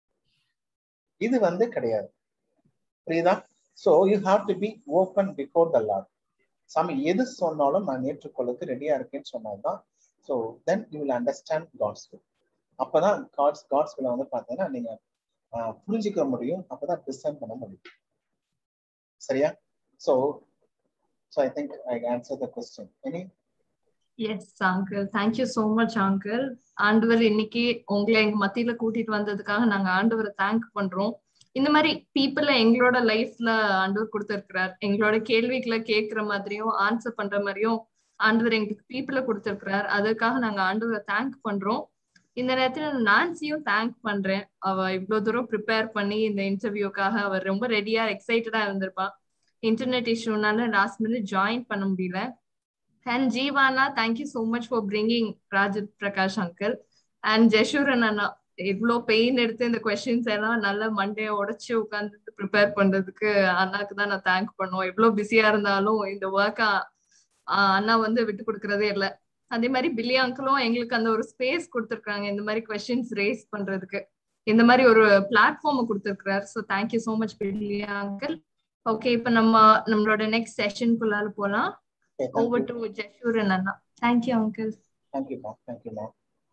இது வந்து கிடையாது புரியுதா so you have to be open before the Lord சாமி எது சொன்னாலும் நான் ஏற்றுக்கொள்ளக்கு ரெடியா இருக்கேன்னு சொன்னாதான் so then you will understand God's will அப்பதான் காட்ஸ் காட்ஸ் வில் வந்து பார்த்தீங்கன்னா நீங்க புரிஞ்சுக்க முடியும் அப்பதான் டிசைன் பண்ண முடியும் சரியா so so I think I answer the question any yes uncle thank you so much uncle ஆண்டவர் இன்னைக்கு உங்களை எங்க மத்தியில கூட்டிட்டு வந்ததுக்காக நாங்க ஆண்டவரை தேங்க் பண்றோம் இந்த மாதிரி பீப்புள எங்களோட லைஃப்ல ஆண்டவர் கொடுத்திருக்கிறார் எங்களோட கேள்விகளை கேட்கிற மாதிரியும் ஆன்சர் பண்ற மாதிரியும் ஆண்டவர் எங்களுக்கு பீப்புள கொடுத்திருக்கிறார் அதுக்காக நாங்க ஆண்டவரை தேங்க் பண்றோம் இந்த நேரத்துல நான்சியும் தேங்க் பண்றேன் அவ இவ்வளவு தூரம் ப்ரிப்பேர் பண்ணி இந்த இன்டர்வியூக்காக அவர் ரொம்ப ரெடியா எக்ஸைட்டடா இருந்திருப்பா இன்டர்நெட் இஷ்யூனால லாஸ்ட் மினிட் ஜாயின் பண்ண முடியல அண்ட் ஜீவானா thank you so much for bringing Rajat Prakash uncle and Jeshurun அண்ணா இவ்வளோ பெயின் எடுத்து இந்த கொஸ்டின்ஸ் எல்லாம் நல்ல மண்டைய உடைச்சு உட்காந்து ப்ரிப்பேர் பண்றதுக்கு அண்ணாக்கு தான் நான் தேங்க் பண்ணுவோம் எவ்வளவு பிஸியா இருந்தாலும் இந்த ஒர்க்கை அண்ணா வந்து விட்டு கொடுக்கறதே இல்லை அதே மாதிரி பில்லி அங்கிளும் எங்களுக்கு அந்த ஒரு ஸ்பேஸ் கொடுத்துருக்காங்க இந்த மாதிரி கொஸ்டின்ஸ் ரேஸ் பண்றதுக்கு இந்த மாதிரி ஒரு பிளாட்ஃபார்ம் கொடுத்துருக்காரு so thank you so much Billy uncle okay இப்போ நம்ம நம்மளோட நெக்ஸ்ட் செஷனுக்குள்ளால போலாம் ஓவர் டு ஜெஷூரன் அண்ணா தேங்க்யூ அங்கிள் தேங்க்யூமா தேங்க்யூமா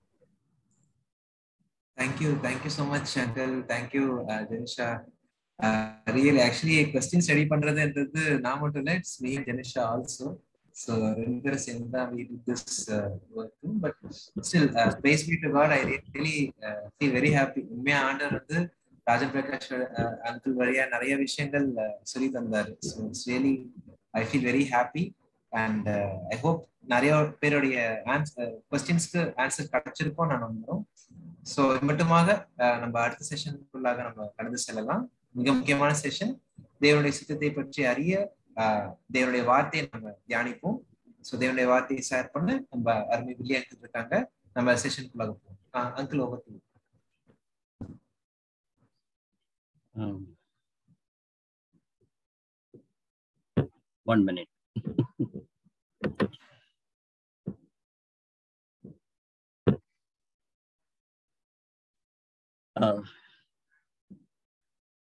Thank you. Thank you so much, Uncle. Thank you, uh, Janisha. Uh, really, actually, question study பண்றதுன்றது நான் மட்டும் இல்லை it's me Jenisha also so ரெண்டு பேரும் சேர்ந்து தான் we did this work but still base me to God I really feel very happy உண்மையா ஆண்டர் வந்து ராஜன் பிரகாஷ் அங்கிள் வழியா நிறைய விஷயங்கள் சொல்லி தந்தாரு so it's really I feel very happy and I hope நிறைய பேருடைய ஆன்சர் கொஸ்டின்ஸ்க்கு ஆன்சர் கிடைச்சிருக்கோம் நான் நம்புறோம் ஸோ இது மட்டுமாக நம்ம அடுத்த செஷனுக்குள்ளாக நம்ம கடந்து செல்லலாம் மிக முக்கியமான செஷன் தேவனுடைய சித்தத்தை பற்றி அறிய தேவனுடைய வார்த்தையை நம்ம தியானிப்போம் ஸோ தேவனுடைய வார்த்தையை ஷேர் பண்ண நம்ம அருமை வில்லி அங்கிள் இருக்காங்க நம்ம செஷனுக்குள்ளாக போவோம் uncle over to one minute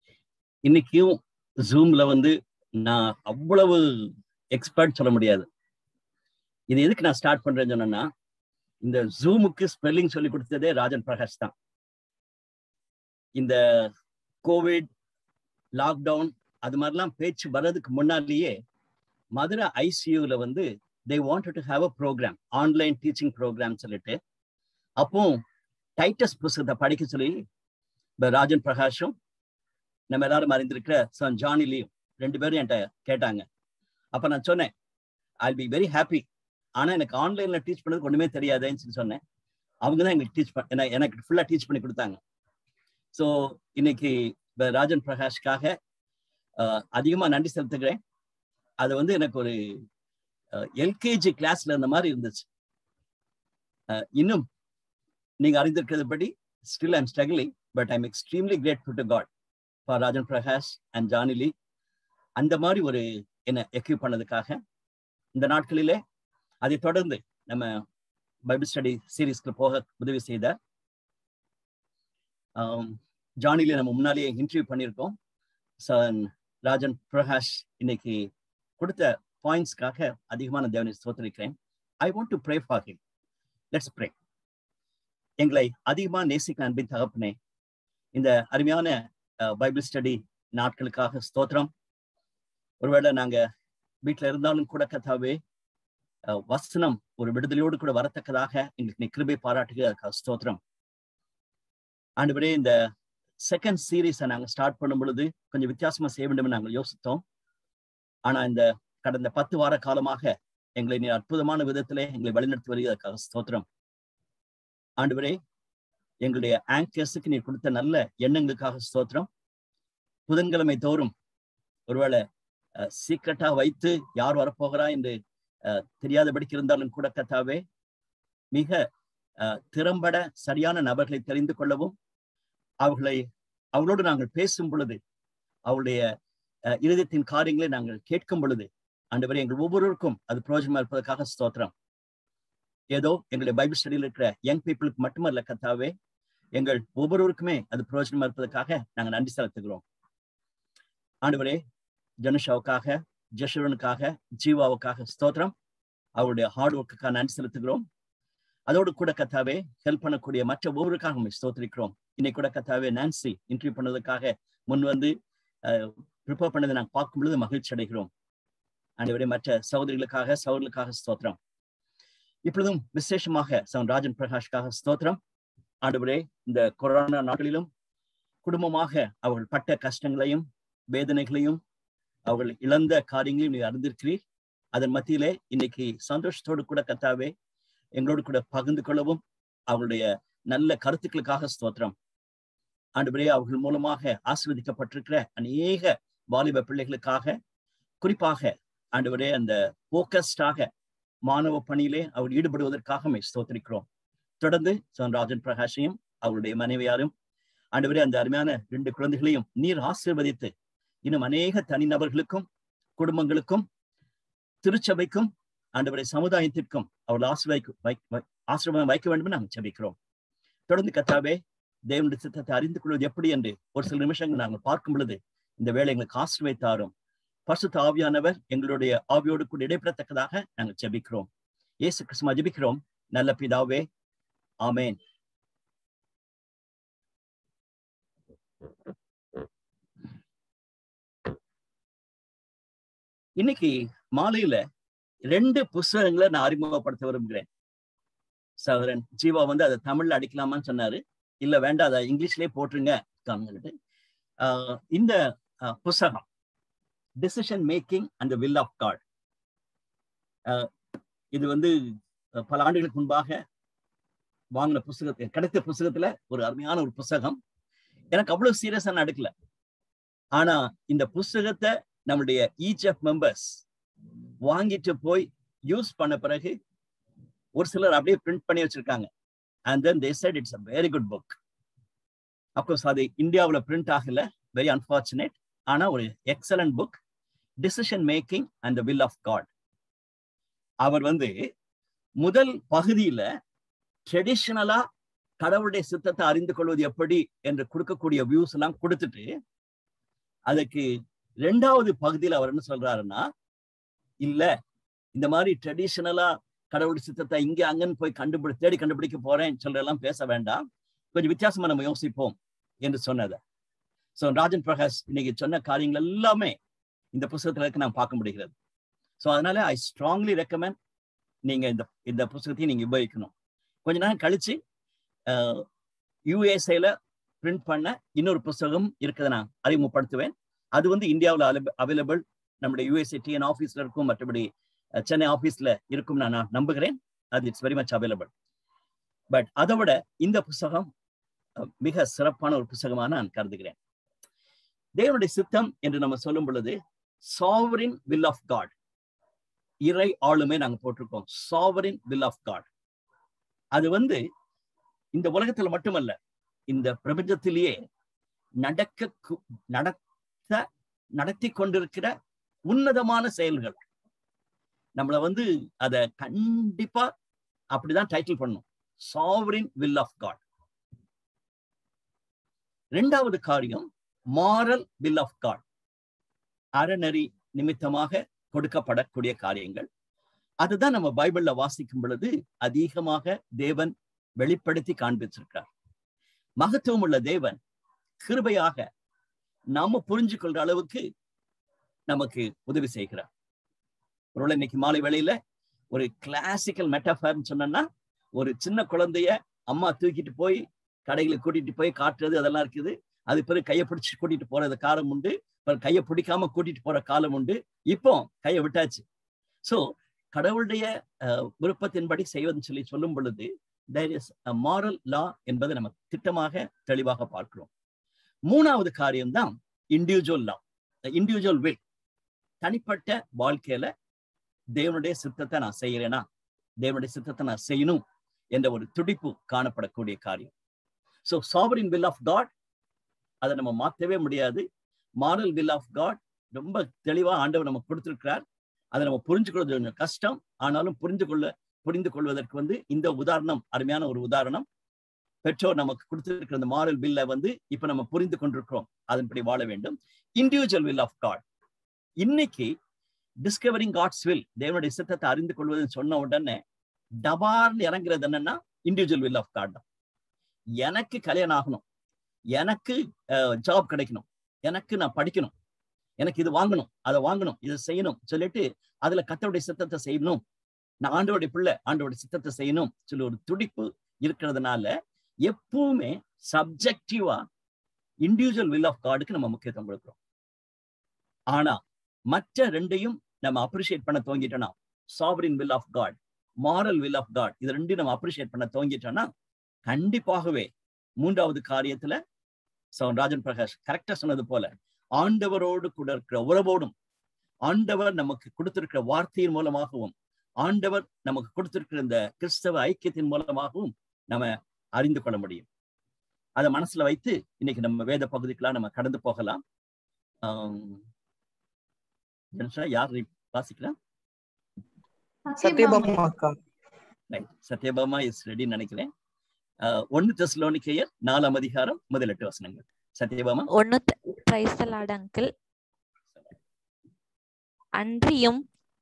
இன்னைக்கும் ஜூம்ல வந்து நான் அவ்வளவு எக்ஸ்பர்ட் சொல்ல முடியாது இது எதுக்கு நான் ஸ்டார்ட் பண்றேன்னு சொன்னேன்னா இந்த ஜூமுக்கு ஸ்பெல்லிங் சொல்லி கொடுத்ததே ராஜன் பிரகாஷ் தான் இந்த கோவிட் லாக்டவுன் அது மாதிரிலாம் பேச்சு வர்றதுக்கு முன்னாலேயே மதுரை ஐசியூல வந்து they want to have a program online teaching program சொல்லிட்டு அப்போ டைட்டஸ் புஸ்தகத்தை படிக்க சொல்லி இப்ப ராஜன் பிரகாஷும் நம்ம எல்லாரும் அறிந்திருக்கிற சன் ஜானி லீவ் ரெண்டு பேரும் என்கிட்ட கேட்டாங்க அப்ப நான் சொன்னேன் ஐ பி வெரி ஹாப்பி ஆனா எனக்கு ஆன்லைன்ல டீச் பண்ணதுக்கு ஒண்ணுமே தெரியாதுன்னு சொல்லி சொன்னேன் அவங்க தான் எங்களுக்கு டீச் பண்ண எனக்கு ஃபுல்லா டீச் பண்ணி கொடுத்தாங்க ஸோ இன்னைக்கு ராஜன் பிரகாஷ்காக அதிகமா நன்றி செலுத்துகிறேன் அது வந்து எனக்கு ஒரு எல்கேஜி கிளாஸ்ல இருந்த மாதிரி இருந்துச்சு இன்னும் நீங்க அறிந்திருக்கிறதுபடி still I'm struggling but I'm extremely grateful to God for Rajan Prakash and ஜானிலி அந்த மாதிரி ஒரு என்ன எக்யூப் பண்ணதுக்காக இந்த நாட்களிலே அதை தொடர்ந்து நம்ம பைபிள் ஸ்டடி சீரீஸ்க்கு போக உதவி செய்த ஜானில நம்ம முன்னாலேயே இன்டர்வியூ பண்ணியிருக்கோம் ராஜன் பிரகாஷ் இன்னைக்கு கொடுத்த பாயிண்ட்ஸ்க்காக அதிகமான தேவனை ஸ்தோத்திரிக்கிறேன் I want to pray for him let's pray எங்களை அதிகமா நேசிக்க அன்பின் தகப்பனே இந்த அருமையான பைபிள் ஸ்டடி நாட்களுக்காக ஸ்தோத்திரம் ஒருவேளை நாங்க வீட்டுல இருந்தாலும் கூட கதாவே வசனம் ஒரு விடுதலையோடு கூட வரத்தக்கதாக எங்களுக்கு நீ கிருபை பாராட்டுக அதுக்காக ஸ்தோத்திரம் ஆண்டுபடியே இந்த செகண்ட் சீரீஸை நாங்கள் ஸ்டார்ட் பண்ணும் பொழுது கொஞ்சம் வித்தியாசமா செய்ய வேண்டும் நாங்கள் யோசித்தோம் ஆனா இந்த கடந்த பத்து வார காலமாக எங்களை நீ அற்புதமான விதத்திலே எங்களை வழிநடத்தி வருவதற்காக ஸ்தோத்திரம் ஆண்டுவரே எங்களுடைய ஆங்கர்ஸுக்கு நீ கொடுத்த நல்ல எண்ணங்களுக்காக ஸ்தோத்திரம் புதன்கிழமை தோறும் ஒருவேளை சீக்கிரட்டா வைத்து யார் வரப்போகிறா என்று தெரியாதபடிக்கு இருந்தாலும் கூட கத்தாவே மிக திறம்பட சரியான நபர்களை தெரிந்து கொள்ளவும் அவர்களை அவளோடு நாங்கள் பேசும் பொழுது அவளுடைய இருதயத்தின் காரியங்களை நாங்கள் கேட்கும் பொழுது ஆண்டவரை எங்கள் ஒவ்வொருவருக்கும் அது பிரயோஜனமா இருப்பதற்காக ஸ்தோத்திரம் ஏதோ எங்களுடைய பைபிள் ஸ்டடியில் இருக்கிற யங் பீப்புளுக்கு மட்டுமல்ல கத்தாவே எங்கள் ஒவ்வொருவருக்குமே அது பிரயோஜனமா இருப்பதற்காக நாங்கள் நன்றி செலுத்துகிறோம் ஆண்டவரே ஜனுஷாவுக்காக ஜஷுரனுக்காக ஜீவாவுக்காக ஸ்தோத்திரம் அவருடைய ஹார்ட் ஒர்க்குக்காக நன்றி செலுத்துகிறோம் அதோடு கூட கத்தாவே ஹெல்ப் பண்ணக்கூடிய மற்ற ஒவ்வொருக்காக ஸ்தோத்திரிக்கிறோம் இன்னைக்கு கூட கத்தாவே நான்சி இன்டர்வியூ பண்ணதுக்காக முன் வந்து ப்ரிப்பேர் பண்ணதை நாங்கள் பார்க்கும் பொழுது மகிழ்ச்சி அடைகிறோம் ஆண்டவரே மற்ற சகோதரிகளுக்காக சகோதரர்களுக்காக ஸ்தோத்திரம் இப்பொழுதும் விசேஷமாக சவன் ராஜன் பிரகாஷ்காக ஸ்தோத்திரம் ஆண்டவரே இந்த கொரோனா நாட்களிலும் குடும்பமாக அவர்கள் பட்ட கஷ்டங்களையும் வேதனைகளையும் அவர்கள் இழந்த காரியங்களையும் நீ அறிந்திருக்கிறீர் அதன் மத்தியிலே இன்னைக்கு சந்தோஷத்தோடு கூட கத்தாவே எங்களோடு கூட பகிர்ந்து கொள்ளவும் அவர்களுடைய நல்ல கருத்துக்களுக்காக ஸ்தோத்திரம் ஆண்டுபடியே அவர்கள் மூலமாக ஆசிர்வதிக்கப்பட்டிருக்கிற அநேக வாலிப பிள்ளைகளுக்காக குறிப்பாக ஆண்டவரே அந்த போக்கஸ்டாக மாணவ பணியிலே அவர் ஈடுபடுவதற்காக ஸ்தோத்திரிக்கிறோம் தொடர்ந்து ராஜன் பிரகாஷையும் அவருடைய மனைவியாரும் ஆண்டவரே அந்த அருமையான ரெண்டு குழந்தைகளையும் நீர் ஆசீர்வதித்து இன்னும் அநேக தனிநபர்களுக்கும் குடும்பங்களுக்கும் திருச்சபைக்கும் ஆண்டவரை சமுதாயத்திற்கும் அவர்கள் ஆசிர்வாய்க்கு ஆசிர்வாதம் வைக்க வேண்டும் நாங்கள் ஜெபிக்கிறோம் தொடர்ந்து கத்தாவே தேவனுடைய சித்தத்தை அறிந்து கொள்வது எப்படி என்று ஒரு சில நிமிஷங்கள் நாங்கள் பார்க்கும் பொழுது இந்த வேலை எங்களுக்கு ஆசிர்வைத்தாரும் பரிசுத்த ஆவியானவர் எங்களுடைய ஆவியோடு கூட இடைப்பெறத்தக்கதாக நாங்கள் ஜெபிக்கிறோம் இயேசு கிறிஸ்துமா ஜெபிக்கிறோம் நல்ல பிதாவே ஆமேன் இன்னைக்கு மாலையில ரெண்டு புஸ்தகங்களை நான் அறிமுகப்படுத்த விரும்புகிறேன் சகோதரன் ஜீவா வந்து அதை தமிழ்ல அடிக்கலாமான்னு சொன்னாரு இல்ல வேண்டாம் அதை இங்கிலீஷ்லயே போட்டுருங்க சொல்லிட்டு இந்த புஸ்தகம் decision making and will of God இது வந்து பல ஆண்டுகளுக்கு முன்பாக வாங்கின புஸ்தகத்தை கிடைத்த புஸ்தகத்துல ஒரு அருமையான ஒரு புஸ்தகம் எனக்கு அவ்வளவு சீரியஸா நான் எடுக்கல ஆனா இந்த புஸ்தகத்தை நம்முடைய இஜிஎஃப் மெம்பர்ஸ் வாங்கிட்டு போய் யூஸ் பண்ண பிறகு ஒரு சிலர் அப்படியே பிரிண்ட் பண்ணி வச்சிருக்காங்க and then they said it's a very good book of course அது இந்தியாவில் பிரிண்ட் ஆகல வெரி அன்பார்ச்சுனேட் ஆனா ஒரு excellent book decision making and will of God அவர் வந்து முதல் பகுதியில ட்ரெடிஷனலா கடவுளுடைய சித்தத்தை அறிந்து கொள்வது எப்படி என்று கொடுக்கக்கூடிய வியூஸ் எல்லாம் கொடுத்துட்டு அதுக்கு ரெண்டாவது பகுதியில் அவர் என்ன சொல்றாருன்னா இல்ல இந்த மாதிரி ட்ரெடிஷனலா கடவுள் சித்தத்தை இங்க அங்கன்னு போய் கண்டுபிடி தேடி கண்டுபிடிக்க போறேன் சொல்றதெல்லாம் பேச வேண்டாம் கொஞ்சம் வித்தியாசமா நம்ம யோசிப்போம் என்று சொன்னதை ஸோ ராஜன் பிரகாஷ் இன்னைக்கு சொன்ன காரியங்கள் எல்லாமே இந்த புஸ்தகத்துல இருக்கு நான் பார்க்க முடிகிறது ஸோ அதனால ஐ ஸ்ட்ராங்லி ரெக்கமெண்ட் நீங்க இந்த இந்த புஸ்தகத்தையும் நீங்க உபயோகிக்கணும் கொஞ்ச நேரம் கழிச்சு யூஎஸ்ஏல பிரிண்ட் பண்ண இன்னொரு புஸ்தகம் இருக்கிறத நான் அறிமுகப்படுத்துவேன் அது வந்து இந்தியாவில் அவைலபிள் நம்முடைய யூஎஸ்ஏ டிஎன் ஆஃபீஸ்ல இருக்கும் மற்றபடி அஹ், சென்னை ஆஃபீஸ்ல இருக்கும் நான் நான் நம்புகிறேன் அது it's very much available but அதை விட இந்த புஸ்தகம் அஹ், மிக சிறப்பான ஒரு புஸ்தகமாக நான் கருதுகிறேன் தேவனுடைய சித்தம் என்று நம்ம சொல்லும் பொழுது சாவரின் வில் ஆஃப் காட் இறை ஆளுமை நாங்க போட்டிருக்கோம் சாவரின் வில் ஆஃப் காட் அது வந்து இந்த உலகத்துல மட்டுமல்ல இந்த பிரபஞ்சத்திலேயே நடக்க கு- நடத்த நடத்தி கொண்டிருக்கிற உன்னதமான செயல்கள் நம்மள வந்து அத கண்டிப்பா அப்படிதான் டைட்டில் பண்ணும் சாவரின் வில் ஆஃப் காட் ரெண்டாவது காரியம் மாரல் வில் ஆஃப் காட் அறநெறி நிமித்தமாக கொடுக்கப்படக்கூடிய காரியங்கள் அதுதான் நம்ம பைபிள்ல வாசிக்கும் பொழுது அதிகமாக தேவன் வெளிப்படுத்தி காண்பிச்சிருக்கிறார் மகத்துவம் உள்ள தேவன் கிருபையாக நாம புரிஞ்சு கொள்ற அளவுக்கு நமக்கு உதவி செய்கிறார் ஒருவேளை இன்னைக்கு மாலை வேளையில ஒரு கிளாசிக்கல் மெட்டஃபர்னு சொன்னோம்னா ஒரு சின்ன குழந்தைய அம்மா தூக்கிட்டு போய் கடைகளுக்கு கூட்டிட்டு போய் காட்டுறது அதெல்லாம் இருக்குது அது பிறகு கையை பிடிச்சு கூட்டிட்டு போறது காலம் உண்டு அப்புறம் கையை பிடிக்காம கூட்டிட்டு போற காலம் உண்டு இப்போ கையை விட்டாச்சு சோ கடவுளுடைய அஹ், விருப்பத்தின்படி செய்வதுன்னு சொல்லி சொல்லும் பொழுது தேர் இஸ் மாரல் லா என்பதை நம்ம திட்டமாக தெளிவாக பார்க்கிறோம் மூணாவது காரியம்தான் இண்டிவிஜுவல் லா இண்டிவிஜுவல் வில் தனிப்பட்ட வாழ்க்கையில தேவனுடைய சித்தத்தை நான் செய்யறேனா தேவனுடைய சித்தத்தை நான் செய்யணும் என்ற ஒரு துடிப்பு காணப்படக்கூடிய காரியம் so sovereign will of God அதை நம்ம மாற்றவே முடியாது மாரல் வில் ஆஃப் காட் ரொம்ப தெளிவா ஆண்டவர் நமக்கு கொடுத்திருக்கிறார் அதை நம்ம புரிஞ்சு கொள்வது கொஞ்சம் கஷ்டம் ஆனாலும் புரிந்து கொள்ள புரிந்து கொள்வதற்கு வந்து இந்த உதாரணம் அருமையான ஒரு உதாரணம் பெற்றோர் நமக்கு கொடுத்திருக்கிற அந்த மாரல் பில்லை வந்து இப்ப நம்ம புரிந்து கொண்டிருக்கிறோம் அதன்படி வாழ வேண்டும் இண்டிவிஜுவல் வில் ஆஃப் காட் இன்னைக்கு டிஸ்கவரிங் காட்ஸ் வில் தேவனுடைய சித்தத்தை அறிந்து கொள்வதுன்னு சொன்ன உடனே டபார்னு இறங்குறது என்னன்னா இண்டிவிஜுவல் வில் ஆஃப் காட் தான் எனக்கு கல்யாணம் ஆகணும் எனக்கு ஜாப் கிடைக்கணும் எனக்கு நான் படிக்கணும் எனக்கு இது வாங்கணும் அதை வாங்கணும் இதை செய்யணும் சொல்லிட்டு அதுல கத்தருடைய சித்தத்தை செய்யணும் நான் ஆண்டோடைய பிள்ளை ஆண்டோடைய சித்தத்தை செய்யணும் சொல்லி ஒரு துடிப்பு இருக்கிறதுனால எப்பவுமே சப்ஜெக்டிவா இண்டிவிஜுவல் வில் ஆஃப் காடுக்கு நம்ம முக்கியத்துவம் கொடுக்கிறோம் ஆனா மற்ற ரெண்டையும் நம்ம அப்ரிஷியேட் பண்ண துவங்கிட்டோம்னா sovereign will of God moral will of God இது ரெண்டையும் நம்ம அப்ரிஷியேட் பண்ண துவங்கிட்டோம்னா கண்டிப்பாகவே மூன்றாவது காரியத்துல சவுன் ராஜன் பிரகாஷ் கரெக்டா சொன்னது போல ஆண்டவரோடு கூட இருக்கிற உறவோடும் ஆண்டவர் நமக்கு கொடுத்திருக்கிற வார்த்தையின் மூலமாகவும் ஆண்டவர் நமக்கு கொடுத்திருக்கிற இந்த கிறிஸ்தவ ஐக்கியத்தின் மூலமாகவும் நம்ம அறிந்து கொள்ள முடியும் அதை மனசுல வைத்து இன்னைக்கு நம்ம வேத பகுதிக்கெல்லாம் நம்ம கடந்து போகலாம் ஆம், ஜென்ஷா, யார் வாசிக்கலாம் சத்யபாமா அக்கா ரைட் சத்யபாமா இஸ் ரெடின்னு நினைக்கிறேன் ஆஹ், ஒண்ணு தெஸ்லோனிக்கையர் நாலாம் அதிகாரம் முதல் எட்டு வசனங்கள் சத்யபாமா ஒன்னு பிரைஸ்தலாட் அங்கிள் அன்றியும்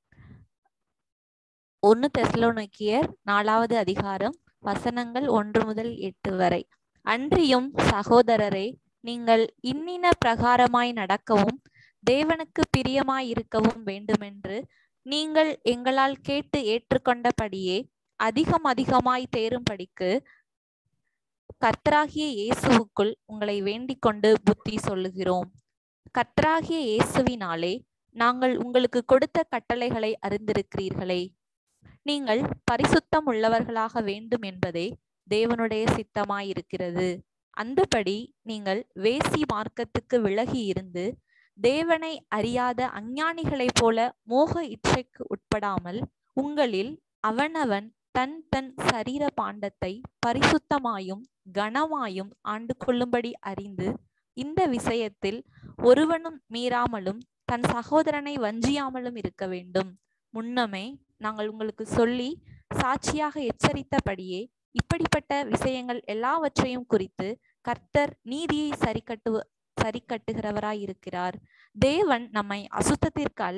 ஒன்னு தெசலோனிக்கியர் நாலாவது அதிகாரம் வசனங்கள் ஒன்று முதல் எட்டு வரை அன்றியும் சகோதரரே நீங்கள் இன்னின பிரகாரமாய் நடக்கவும் தேவனுக்கு பிரியமாய் இருக்கவும் வேண்டுமென்று நீங்கள் எங்களால் கேட்டு ஏற்றுக்கொண்டபடியே அதிகம் அதிகமாய் தேரும்படிக்கு கர்த்தராகிய இயேசுவுக்குள் உங்களை வேண்டிக் கொண்டு புத்தி சொல்லுகிறோம் கர்த்தராகிய இயேசுவினாலே நாங்கள் உங்களுக்கு கொடுத்த கட்டளைகளை அறிந்திருக்கிறீர்களே நீங்கள் பரிசுத்தம் உள்ளவர்களாக வேண்டும் என்பதே தேவனுடைய சித்தமாயிருக்கிறது அந்தபடி நீங்கள் வேசி மார்க்கத்துக்கு விலகி இருந்து தேவனை அறியாத அஞ்ஞானிகளைப் போல மோக இச்சைக்கு உட்படாமல் உங்களில் அவனவன் தன் தன் சரீர பாண்டத்தை பரிசுத்தமாயும் கனமாயும் ஆண்டு கொள்ளும்படி அறிந்து இந்த விஷயத்தில் ஒருவனும் மீறாமலும் தன் சகோதரனை வஞ்சியாமலும் இருக்க வேண்டும் முன்னமே நாங்கள் உங்களுக்கு சொல்லி சாட்சியாக எச்சரித்தபடியே இப்படிப்பட்ட விஷயங்கள் எல்லாவற்றையும் குறித்து கர்த்தர் நீதியை சரி கட்டு சரி கட்டுகிறவராய் இருக்கிறார் தேவன் நம்மை அசுத்தத்திற்கு அல்ல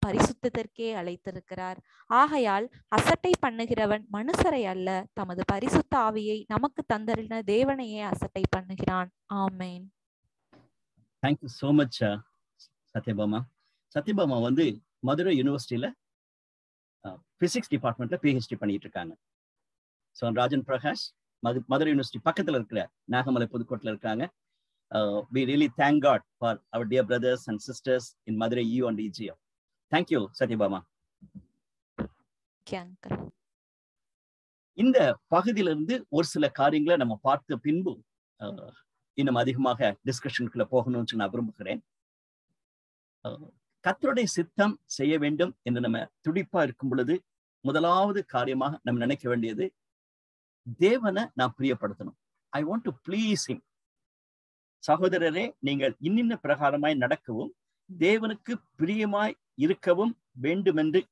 பரிசுத்தத்திற்கே அழைத்திருக்கிறார் ஆகையால் அசட்டை பண்ணுகிறவன் மனுஷரை அல்ல தமது பரிசுத்த ஆவியை நமக்கு தந்தரின தேவனையே அசட்டை பண்ணுகிறான் ஆமேன் thank you so much Sathyabama Sathyabama வந்து மதுரை யூனிவர்சிட்டியில பிசிக்ஸ் டிபார்ட்மெண்ட்ல பிஹெச்டி பண்ணிட்டு இருக்காங்க ஸோ ராஜன் பிரகாஷ் மது மதுரை யூனிவர்சிட்டி பக்கத்துல இருக்கிற நாகமலை புதுக்கோட்டில் இருக்காங்க we really thank God for our dear brothers and sisters in Madurai you and EGM thank you Sathyabama uncle இந்த பகுதியிலிருந்து ஒரு சில காரியங்களை நம்ம பார்த்த பின்பு அஹ், இன்னும் அதிகமாக டிஸ்கஷனுக்குள்ள போகணும்னு நான் விரும்புகிறேன் அஹ், கர்த்தருடைய சித்தம் செய்ய வேண்டும் என்று நம்ம துடிப்பா இருக்கும் பொழுது முதலாவது காரியமாக நம்ம நினைக்க வேண்டியது தேவனை நான் பிரியப்படுத்தணும் I want to please him சகோதரரே நீங்கள் இன்னின்ன பிரகாரமாய் நடக்கவும் தேவனுக்கு பிரியமாய் இருக்கவும் வேண்டுமென்று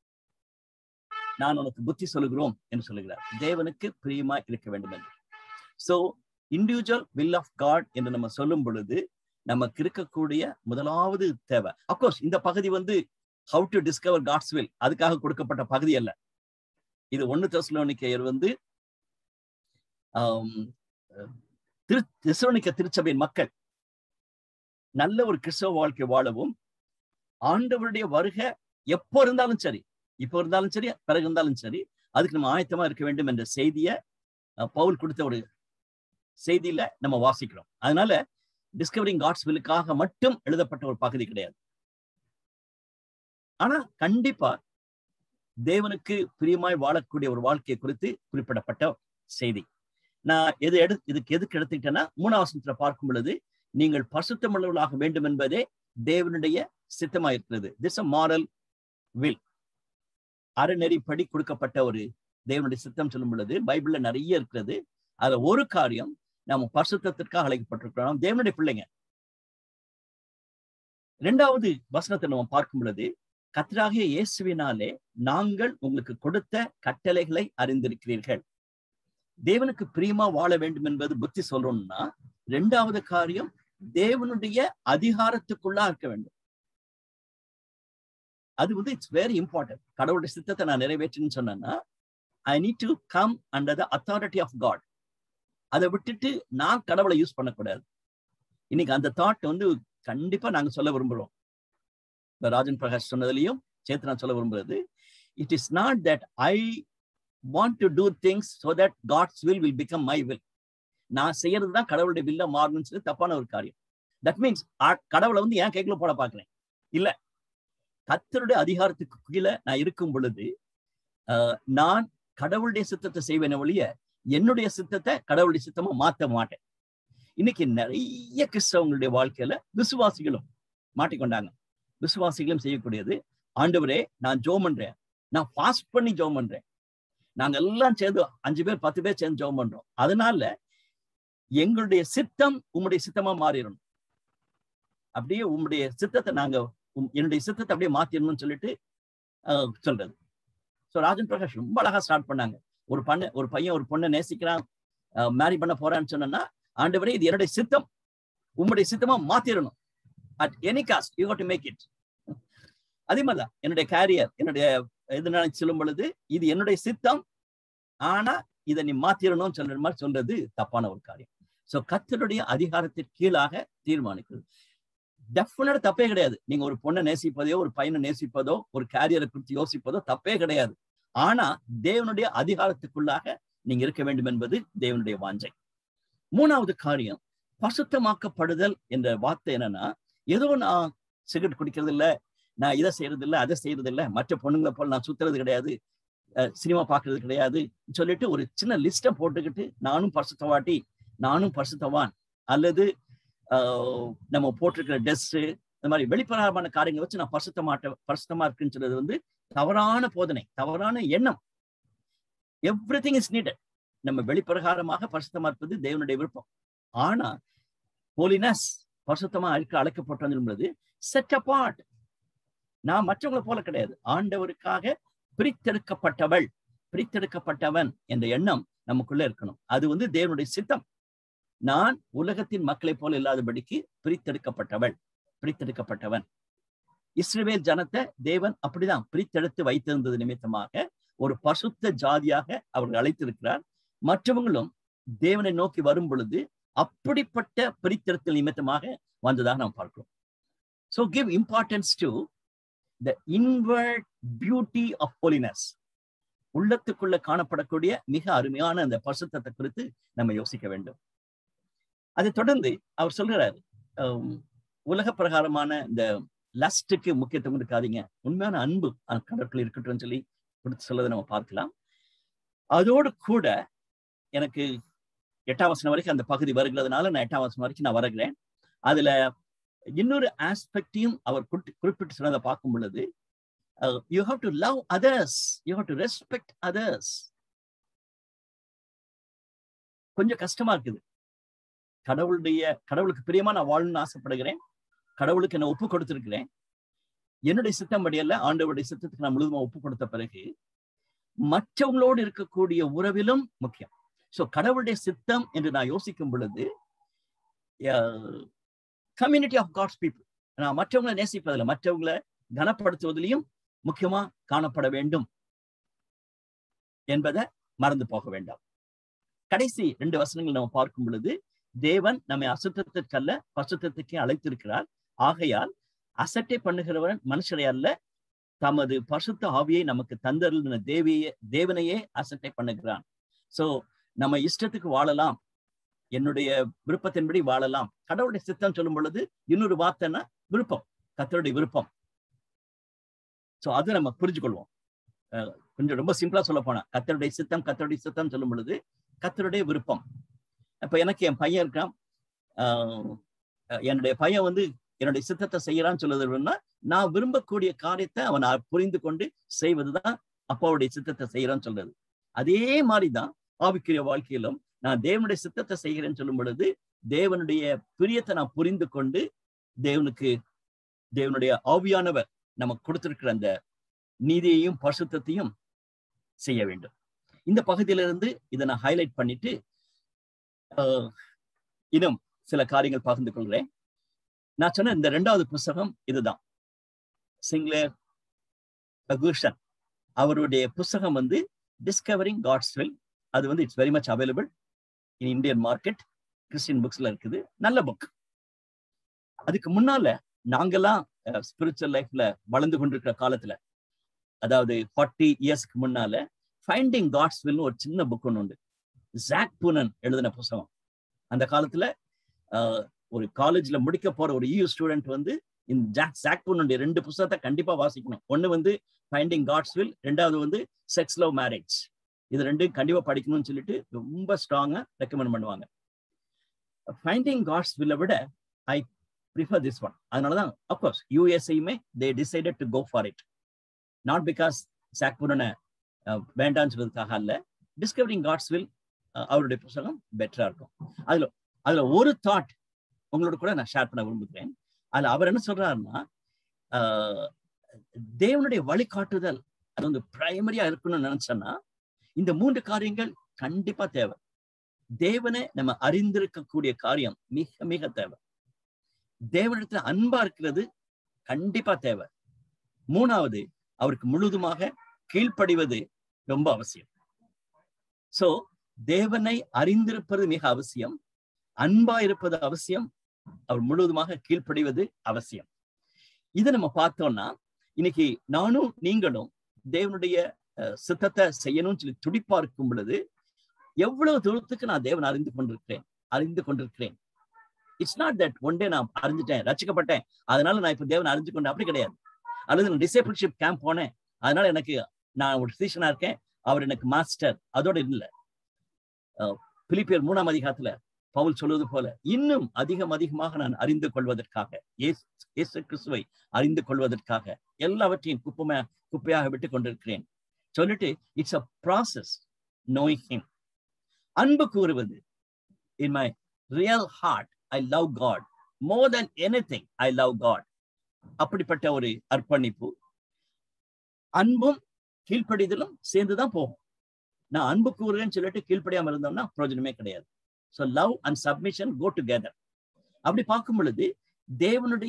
நான் உனக்கு புத்தி சொல்லுகிறோம் என்று சொல்லுகிறார் தேவனுக்கு பிரியமாய் இருக்க வேண்டும் என்று so individual will of God என்று நம்ம சொல்லும் பொழுது நமக்கு இருக்கக்கூடிய முதலாவது தேவை அப்கோர்ஸ் இந்த பகுதி வந்து how to discover God's will அதுக்காக கொடுக்கப்பட்ட பகுதி அல்ல இது ஒன்னு தெசலோனிக்கையர் வந்து ஆம், திரு தெசலோனிக்க திருச்சபையின் மக்கள் நல்ல ஒரு கிறிஸ்தவ வாழ்க்கை வாழவும் ஆண்டவருடைய வருகை எப்போ இருந்தாலும் சரி இப்போ இருந்தாலும் சரி பிறகு இருந்தாலும் சரி அதுக்கு நம்ம ஆயத்தமா இருக்க வேண்டும் என்ற செய்தியை அஹ், பவுல் கொடுத்த ஒரு செய்தியில நம்ம வாசிக்கிறோம் அதனால டிஸ்கவரிங் காட்ஸ் வில்லுக்காக மட்டும் எழுதப்பட்ட ஒரு பகுதி கிடையாது ஆனா கண்டிப்பா தேவனுக்கு பிரியமாய் வாழக்கூடிய ஒரு வாழ்க்கையை குறித்து குறிப்பிடப்பட்ட செய்தி நான் எது எடு இதுக்கு எதுக்கு எடுத்துக்கிட்டேன்னா மூணாவது வசனத்துல பார்க்கும் பொழுது நீங்கள் பசுத்தமுள்ளவர்களாக வேண்டும் என்பதே தேவனுடைய சித்தமா இருக்கிறது திஸ் அ மாரல் வில் அறநெறிப்படி கொடுக்கப்பட்ட ஒரு தேவனுடைய சித்தம் சொல்லும் பொழுது பைபிள்ல நிறைய இருக்கிறது அதுல ஒரு காரியம் நம்ம பரிசுத்தத்திற்காக அழைக்கப்பட்டிருக்கிறோம் தேவனுடைய பிள்ளைங்க இரண்டாவது வசனத்தை நம்ம பார்க்கும் பொழுது கத்தராகிய இயேசுவினாலே நாங்கள் உங்களுக்கு கொடுத்த கட்டளைகளை அறிந்திருக்கிறீர்கள் தேவனுக்கு பிரியமா வாழ வேண்டும் என்பது புத்தி சொல்றோம்னா இரண்டாவது காரியம் தேவனுடைய அதிகாரத்துக்குள்ளா இருக்க வேண்டும் அது வந்து இட்ஸ் வெரி இம்பார்ட்டன்ட் கடவுளுடைய சித்தத்தை நான் நிறைவேற்றுன்னு சொன்னேன்னா I need to come under the authority of God அதை விட்டுட்டு நான் கடவுளை யூஸ் பண்ணக்கூடாது இன்னைக்கு அந்த தாட் வந்து கண்டிப்பா நாங்க சொல்ல விரும்புறோம் இப்ப ராஜன் பிரகாஷ் சொன்னதுலயும் சேர்த்து நான் சொல்ல விரும்புறது it is not that I want to do things so that God's will will become my will நான் செய்யறது தான் கடவுளுடைய வில்ல மாறணும்னு சொல்லி தப்பான ஒரு காரியம் தட் மீன்ஸ் கடவுளை வந்து என் கைக்குள்ள போட பாக்குறேன் இல்ல கத்தருடைய அதிகாரத்துக்கு கீழே நான் இருக்கும் பொழுது ஆஹ், நான் கடவுளுடைய சித்தத்தை செய்வேன ஒழிய என்னுடைய சித்தத்தை கடவுளுடைய சித்தமா மாத்த மாட்டேன் இன்னைக்கு நிறைய கிறிஸ்தவங்களுடைய வாழ்க்கையில விசுவாசிகளும் மாட்டிக்கொண்டாங்க விசுவாசிகளும் செய்யக்கூடியது ஆண்டவரே நான் ஜோம் பண்றேன் நான் ஃபாஸ்ட் பண்ணி ஜோம் பண்றேன் நாங்க எல்லாம் சேர்ந்து அஞ்சு பேர் பத்து பேர் சேர்ந்து ஜோம் பண்றோம் அதனால எங்களுடைய சித்தம் உம்முடைய சித்தமா மாறிடணும் அப்படியே உம்முடைய சித்தத்தை நாங்க உம்- என்னுடைய சித்தத்தை அப்படியே மாத்திடணும்னு சொல்லிட்டு ஆஹ், சொல்றது ஸோ ராஜன் பிரகாஷ் ரொம்ப அழகா ஸ்டார்ட் பண்ணாங்க ஒரு பண்ண ஒரு பையன் ஒரு பொண்ணை நேசிக்கிறான் மேரி பண்ண போறான்னு சொன்னா ஆண்டவரே இது என்னுடைய சித்தம் உம்முடைய சித்தமா மாத்திரணும் at any cost you to make it அதே மாதிரிதான் என்னுடைய கேரியர் என்னுடைய இது நினைச்சு சொல்லும் பொழுது இது என்னுடைய சித்தம் ஆனா இதை நீ மாத்திரணும்னு சொல்ற மாதிரி சொல்றது தப்பான ஒரு காரியம் சோ கத்தருடைய அதிகாரத்திற்கு கீழாக தீர்மானிக்கிறது டெஃபினட் தப்பே கிடையாது நீங்க ஒரு பொண்ணை நேசிப்பதையோ ஒரு பையனை நேசிப்பதோ ஒரு கேரியரை குறித்து யோசிப்பதோ தப்பே கிடையாது ஆனா தேவனுடைய அதிகாரத்துக்குள்ளாக நீங்க இருக்க வேண்டும் என்பது தேவனுடைய வாஞ்சை மூணாவது காரியம் பசுத்தமாக்கப்படுதல் என்ற வார்த்தை என்னன்னா ஏதோ நான் சிகரெட் குடிக்கிறது இல்ல நான் இதை செய்யறது இல்ல அதை செய்யறது இல்ல மற்ற பொண்ணுங்களை போல நான் சுத்துறது கிடையாது அஹ் சினிமா பார்க்கிறது கிடையாது சொல்லிட்டு ஒரு சின்ன லிஸ்ட்டை போட்டுக்கிட்டு நானும் பரிசுத்தவாட்டி நானும் பரிசுத்தவான் அல்லது ஆஹ் நம்ம போட்டிருக்கிற ட்ரெஸ் இந்த மாதிரி வெளிப்பிரகாரமான காரியங்களை வச்சு நான் பரிசுத்த மாட்ட பரிசுத்தமா இருக்குன்னு சொல்றது வந்து தவறான போதனை தவறான எண்ணம் எவ்ரி திங் இஸ் நீடட் நம்ம வெளிப்பிரகாரமாக பரிசுத்தமா இருப்பது தேவனுடைய விருப்பம் ஆனா ஹோலினஸ் பரிசுத்தமா இருக்க அழைக்கப்பட்டது என்பது செட் அபார்ட் நான் மற்றவங்களை போல கிடையாது ஆண்டவருக்காக பிரித்தெடுக்கப்பட்டவள் பிரித்தெடுக்கப்பட்டவன் என்ற எண்ணம் நமக்குள்ள இருக்கணும் அது வந்து தேவனுடைய சித்தம் நான் உலகத்தின் மக்களைப் போல இல்லாதபடிக்கு பிரித்தெடுக்கப்பட்டவள் பிரித்தெடுக்கப்பட்டவன் இஸ்ரவேல் ஜனத்தை தேவன் அப்படிதான் பிரித்தெடுத்து வைத்திருந்தது நிமித்தமாக ஒரு பசுத்த ஜாதியாக அவர்கள் அழைத்திருக்கிறார் மற்றவங்களும் தேவனை நோக்கி வரும் பொழுது அப்படிப்பட்ட பிரித்தெடுத்தல் நிமித்தமாக வந்ததாக நாம் பார்க்கிறோம் so give importance to the inward beauty of holiness உள்ளத்துக்குள்ள காணப்படக்கூடிய மிக அருமையான அந்த பசுத்தத்தை குறித்து நம்ம யோசிக்க வேண்டும் அதை தொடர்ந்து அவர் சொல்கிறார் உலக பிரகாரமான இந்த லஸ்டுக்கு முக்கியத்துவம் இருக்காதீங்க உண்மையான அன்பு கடற்குள் இருக்கட்டும் சொல்லி கொடுத்து சொல்லதை நம்ம பார்க்கலாம் அதோடு கூட எனக்கு எட்டாம் வசனம் வரைக்கும் அந்த பகுதி வருகிறதுனால நான் எட்டாம் வசனம் வரைக்கும் நான் வருகிறேன் அதுல இன்னொரு ஆஸ்பெக்டையும் அவர் குறிப்பிட்டு சொன்னதை பார்க்கும் பொழுது you have to love others you have to respect others கொஞ்சம் கஷ்டமா இருக்குது கடவுளுடைய கடவுளுக்கு பிரியமா நான் வாழணும்னு ஆசைப்படுகிறேன் கடவுளுக்கு என்ன ஒப்பு கொடுத்திருக்கிறேன் என்னுடைய சித்தம் படியல்ல ஆண்டவருடைய சித்தத்துக்கு நான் முழுதுமா ஒப்பு கொடுத்த பிறகு மற்றவங்களோடு இருக்கக்கூடிய உறவிலும் முக்கியம் சோ கடவுளுடைய சித்தம் என்று நான் யோசிக்கும் பொழுது கம்யூனிட்டி ஆஃப் காட்ஸ் பீப்புள் நான் மற்றவங்களை நேசிப்பதில்லை மற்றவங்களை கனப்படுத்துவதிலையும் முக்கியமா காணப்பட வேண்டும் என்பதை மறந்து போக வேண்டாம் கடைசி ரெண்டு வசனங்கள் நம்ம பார்க்கும் பொழுது தேவன் நம்மை அசுத்தத்திற்கல்ல பசுத்தத்துக்கே அழைத்திருக்கிறார் ஆகையால் அசட்டை பண்ணுகிறவன் மனுஷரை அல்ல தமது பசுத்த ஆவியை நமக்கு தந்தருளின தேவிய தேவனையே அசட்டை பண்ணுகிறான் சோ நம்ம இஷ்டத்துக்கு வாழலாம் என்னுடைய விருப்பத்தின்படி வாழலாம் கடவுளுடைய சித்தம் சொல்லும் பொழுது இன்னொரு வார்த்தைன்னா விருப்பம் கத்தருடைய விருப்பம் சோ அதை நம்ம புரிஞ்சுக்கொள்வோம் கொஞ்சம் ரொம்ப சிம்பிளா சொல்ல போனா கத்தருடைய சித்தம் கத்தருடைய சித்தம் சொல்லும் பொழுது கத்தருடைய விருப்பம் அப்ப எனக்கு என் பையன் இருக்கான் என்னுடைய பையன் வந்து என்னுடைய சித்தத்தை செய்யறான்னு சொல்லுதுன்னா நான் விரும்பக்கூடிய காரியத்தை அவன் புரிந்து கொண்டு செய்வதுதான் அப்பாவுடைய சித்தத்தை செய்யறான்னு சொல்றது அதே மாதிரிதான் ஆவிக்குரிய வாழ்க்கையிலும் நான் தேவனுடைய சித்தத்தை செய்கிறேன்னு சொல்லும் பொழுது தேவனுடைய பிரியத்தை நான் புரிந்து கொண்டு தேவனுக்கு தேவனுடைய ஆவியானவர் நமக்கு கொடுத்திருக்கிற அந்த நீதியையும் பசுத்தத்தையும் செய்ய வேண்டும் இந்த பகுதியிலிருந்து இதை நான் ஹைலைட் பண்ணிட்டு இன்னும் சில காரியங்கள் பகிர்ந்து கொள்கிறேன் நான் சொன்ன இந்த ரெண்டாவது புஸ்தகம் இதுதான் சிங்லேர் பகூஷன் அவருடைய புஸ்தகம் வந்து டிஸ்கவரிங் காட்ஸ் வில் அது வந்து it's very much available in Indian market Christian புக்ஸ்ல இருக்குது நல்ல புக் அதுக்கு முன்னால நாங்கெல்லாம் ஸ்பிரிச்சுவல் லைஃப்ல வளர்ந்து கொண்டிருக்கிற காலத்துல அதாவது ஃபார்ட்டி இயர்ஸ்க்கு முன்னால ஃபைண்டிங் காட்ஸ் வில்னு ஒரு சின்ன புக் ஒன்று உண்டு ஜாக் பூனன் எழுதின புஸ்தகம் அந்த காலத்துல ஒரு காலேஜ்ல முடிக்க போற ஒரு யூ ஸ்டூடெண்ட் வந்து இந்த ஜாக் ஜாக் பூனனுடைய ரெண்டு புஸ்தகத்தை கண்டிப்பா வாசிக்கணும் ஒன்னு வந்து ஃபைண்டிங் காட்ஸ் வில் ரெண்டாவது வந்து செக்ஸ் லவ் மேரேஜ் இது ரெண்டும் கண்டிப்பா படிக்கணும்னு சொல்லிட்டு ரொம்ப ஸ்ட்ராங்கா ரெக்கமெண்ட் பண்ணுவாங்க ஃபைண்டிங் காட்ஸ் வில்லை விட ஐ ப்ரிஃபர் திஸ் ஒன் அதனாலதான் அப்கோர்ஸ் யூஎஸ்ஐயுமே they decided to go for it not because சாக்புரனை வேண்டான்னு சொல்றதுக்காக அல்ல டிஸ்கவரிங் காட்ஸ் வில் அவருடைய புத்தகம் பெட்டரா இருக்கும் அதுல அதுல ஒரு தாட் உங்களோட கூட நான் ஷேர் பண்ண விரும்புகிறேன் அதுல அவர் என்ன சொல்றாருன்னா தேவனுடைய வழிகாட்டுதல் அது வந்து பிரைமரியா இருக்கணும்னு நினைச்சோன்னா இந்த மூன்று காரியங்கள் கண்டிப்பா தேவை தேவனை நம்ம அறிந்திருக்கக்கூடிய காரியம் மிக மிக தேவை தேவனிடத்துல அன்பா இருக்கிறது கண்டிப்பா தேவை மூணாவது அவருக்கு முழுதுமாக கீழ்ப்படிவது ரொம்ப அவசியம் சோ தேவனை அறிந்திருப்பது மிக அவசியம் அன்பா இருப்பது அவசியம் அவர் முழுவதுமாக கீழ்ப்படிவது அவசியம் இதை நம்ம பார்த்தோம்னா இன்னைக்கு நானும் நீங்களும் தேவனுடைய சித்தத்தை செய்யணும்னு சொல்லி துடிப்பா இருக்கும் பொழுது எவ்வளவு தூரத்துக்கு நான் தேவன் அறிந்து கொண்டிருக்கிறேன் அறிந்து கொண்டிருக்கிறேன் it's not that one day நான் அறிஞ்சிட்டேன் ரசிக்கப்பட்டேன் அதனால நான் இப்ப தேவன் அறிஞ்சு கொண்டேன் அப்படி கிடையாது அல்லது நான் டிசேபிள்ஷிப் கேம்ப் போனேன் அதனால எனக்கு நான் ஒரு சீசனா இருக்கேன் அவர் எனக்கு மாஸ்டர் அதோட இல்லை பிலிப்பியர் மூணாம் அதிகாரத்துல பவுல் சொல்வது போல இன்னும் அதிகம் அதிகமாக நான் அறிந்து கொள்வதற்காக இயேசு கிறிஸ்துவை அறிந்து கொள்வதற்காக எல்லாவற்றையும் குப்பையா குப்பையாக விட்டு கொண்டிருக்கிறேன் சொல்லிட்டு it's a process knowing him அன்பு கூறுவது in my real heart I love God more then any thing I love God அப்படிப்பட்ட ஒரு அர்ப்பணிப்பு அன்பும் கீழ்ப்படிதலும் சேர்ந்துதான் போகும் நான் அன்பு கூறுறேன்னு சொல்லிட்டு கீழ்ப்படியாம இருந்தோம்னா பிரயோஜனமே கிடையாது so love and submission go together அப்படி பார்க்கும் பொழுது தேவனுடைய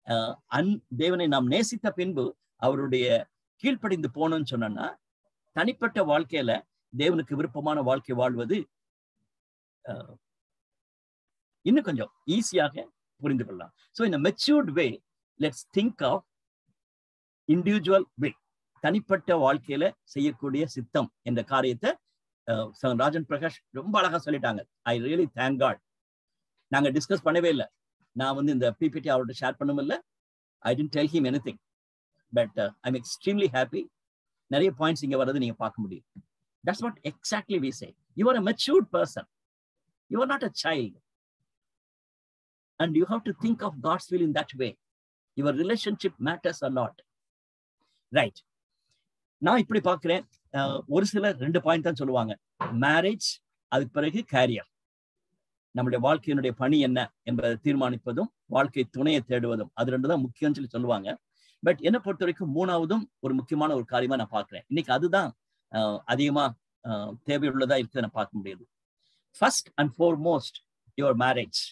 அஹ் அன் தேவனை நாம் நேசித்த பின்பு அவருடைய கீழ்ப்படிந்து போனோம்னு சொன்னோம்னா தனிப்பட்ட வாழ்க்கையில தேவனுக்கு விருப்பமான வாழ்க்கை வாழ்வது அஹ், இன்னும் கொஞ்சம் ஈஸியாக புரிந்து கொள்ளலாம் ஸோ இந்த matured way let's think of individual way தனிப்பட்ட வாழ்க்கையில செய்யக்கூடிய சித்தம் என்ற காரியத்தை அஹ், ச- ராஜன் பிரகாஷ் ரொம்ப அழகா சொல்லிட்டாங்க ஐ ரியலி தேங்க் காட் நாங்க டிஸ்கஸ் பண்ணவே இல்லை நான் வந்து இந்த பிபிடி அவர்கிட்ட ஷேர் பண்ணவும் இல்லை I didn't tell him anything but I'm extremely happy நிறைய பாயிண்ட்ஸ் இங்க வர்றது நீங்க பார்க்க முடியும் that's what exactly we say you are a matured person you are not a child and you have to think of God's will in that way your relationship matters a lot right நான் இப்படி பார்க்கிறேன் அஹ், ஒரு சிலர் ரெண்டு point தான் சொல்லுவாங்க marriage அதுக்கு பிறகு கேரியர் நம்முடைய வாழ்க்கையினுடைய பணி என்ன என்பதை தீர்மானிப்பதும் வாழ்க்கை துணையை தேடுவதும் அது ரெண்டு தான் முக்கியம்னு சொல்லி சொல்லுவாங்க பட் என்னை பொறுத்த வரைக்கும் மூணாவதும் ஒரு முக்கியமான ஒரு காரியமா நான் பார்க்கிறேன் இன்னைக்கு அதுதான் அஹ், அதிகமா அஹ், தேவையுள்ளதா இருக்குது நான் பார்க்க முடியுது first and foremost your marriage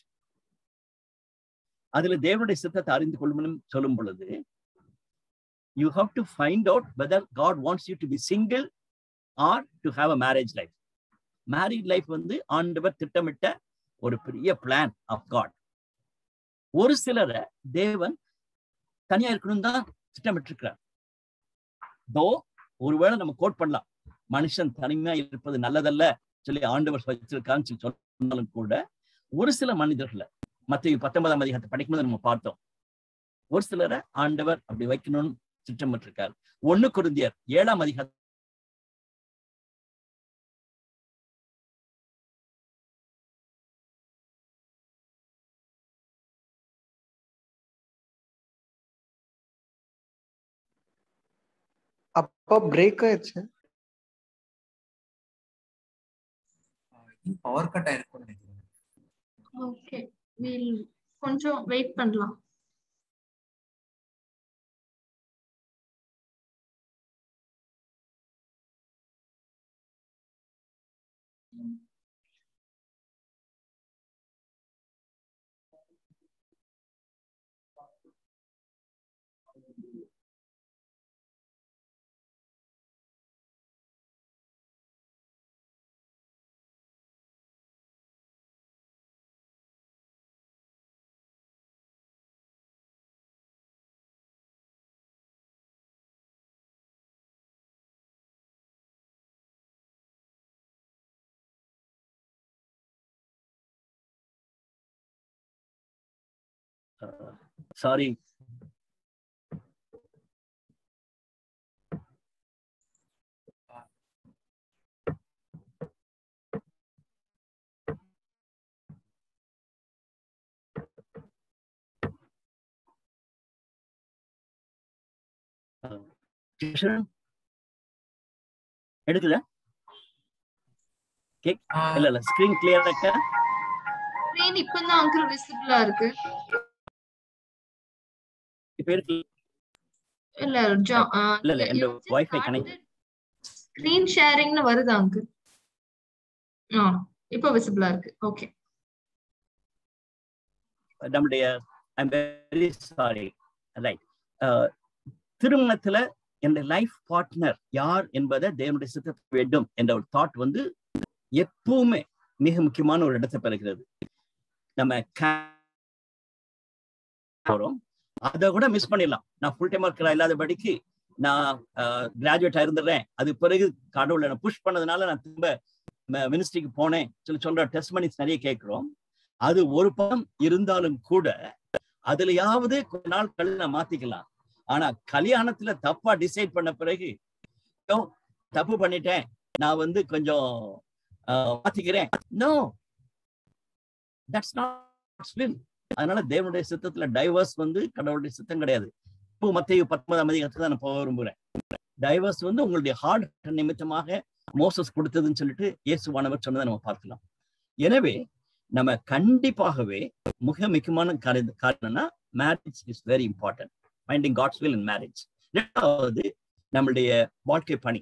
அதுல தேவனுடைய சித்தத்தை அறிந்து கொள்ளணும் சொல்லும் பொழுது you have to find out whether God wants you to be single or to have a marriage life married life வந்து ஆண்டவர் திட்டமிட்ட ஒரு பெரிய பிளான் ஆஃப் காட் ஒரு சிலரை தேவன் தனியா இருக்கணும் தான் திட்டமிட்டிருக்கிறார் தோ ஒருவேளை நம்ம கோட் பண்ணலாம் மனுஷன் தனிமையா இருப்பது நல்லதல்ல சொல்லி ஆண்டவர் வச்சிருக்கான்னு சொல்லி சொன்னாலும் கூட ஒரு சில மனிதர்களை மத்திய பத்தொன்பதாம் அதிகாரத்தை படிக்கும்போது நம்ம பார்த்தோம் ஒரு சிலரை ஆண்டவர் அப்படி வைக்கணும்னு திட்டமிட்டிருக்காரு ஒண்ணு குருந்தியர் ஏழாம் அதிகாரம் அப்பா பிரேக் ஆயிடுச்சு பவர் கட் ஆயிருக்கும்னு நினைக்கிறேன் ஓகே வீல் கொஞ்சம் வெயிட் பண்ணலாம் சாரி கிருஷ்ணன் எடுக்குதா கேக் இல்ல இல்ல ஸ்கிரீன் கிளியரா இருக்கா ஸ்க்ரீன் இப்பதான் அங்கிள் விசிபிளா இருக்கு இப்ப இருக்கு இல்ல ஜா இல்ல இல்ல இந்த வைஃபை கனெக்ட் ஸ்கிரீன் ஷேரிங்னு வருது அங்கிள் ஆ இப்போ விசிபிளா இருக்கு ஓகே நம்முடைய ஐம் வெரி சாரி ரைட் திருமணத்துல என்னுடைய லைஃப் பார்ட்னர் யார் என்பதை தேவனுடைய சித்தத்தை வேண்டும் என்ற ஒரு தாட் வந்து எப்பவுமே மிக முக்கியமான ஒரு இடத்தை பெறுகிறது நம்ம போறோம் அதை கூட மிஸ் பண்ணிடலாம் நான் ஃபுல் டைம் ஒர்க்கரா இல்லாதபடிக்கு நான் கிராஜுவேட் இருந்துடுறேன் அது பிறகு கடவுளை நான் புஷ் பண்ணதுனால நான் திரும்ப மினிஸ்ட்ரிக்கு போனேன் சொல்லி சொல்ற டெஸ்ட் மணிஸ் நிறைய கேட்கிறோம் அது ஒரு பக்கம் இருந்தாலும் கூட அதுலயாவது கொஞ்ச நாள் கழிச்சு நான் மாத்திக்கலாம் ஆனா கல்யாணத்துல தப்பா டிசைட் பண்ண பிறகு தப்பு பண்ணிட்டேன் நான் வந்து கொஞ்சம் மாத்திக்கிறேன் நோ தட்ஸ் நாட் வில் அதனால தேவனுடைய சித்தத்துல டைவர்ஸ் வந்து கடவுளுடைய சித்தம் கிடையாது இப்போ மத்திய பத்தொன்பதாம் அதிகாரத்துக்கு தான் நான் போக விரும்புறேன் டைவர்ஸ் வந்து உங்களுடைய ஹார்ட் நிமித்தமாக மோசஸ் கொடுத்ததுன்னு சொல்லிட்டு இயேசுவானவர் சொன்னதை நம்ம பார்க்கலாம் எனவே நம்ம கண்டிப்பாகவே மிக முக்கியமான காரணம்னா marriage is very important finding God's will in marriage ரெண்டாவது நம்மளுடைய வாழ்க்கை பணி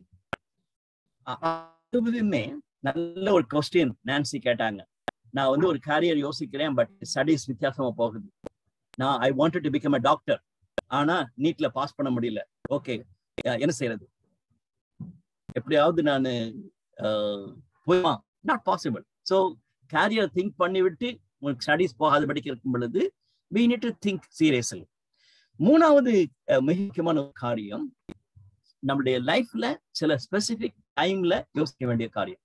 அதுவுமே நல்ல ஒரு கொஸ்டின் நான்சி கேட்டாங்க நான் வந்து ஒரு கேரியர் யோசிக்கிறேன் பட் ஸ்டடிஸ் வித்தியாசமா போகுது நான் I wanted to become a doctor ஆனா நீட்ல பாஸ் பண்ண முடியல ஓகே என்ன செய்யறது எப்படியாவது நான் போய்மா not possible so career think பண்ணி விட்டு உங்களுக்கு ஸ்டடீஸ் போகாதபடிக்கு இருக்கும் பொழுது we need to think seriously மூணாவது அஹ், மிக முக்கியமான ஒரு காரியம் நம்மளுடைய லைஃப்ல சில ஸ்பெசிபிக் டைம்ல யோசிக்க வேண்டிய காரியம்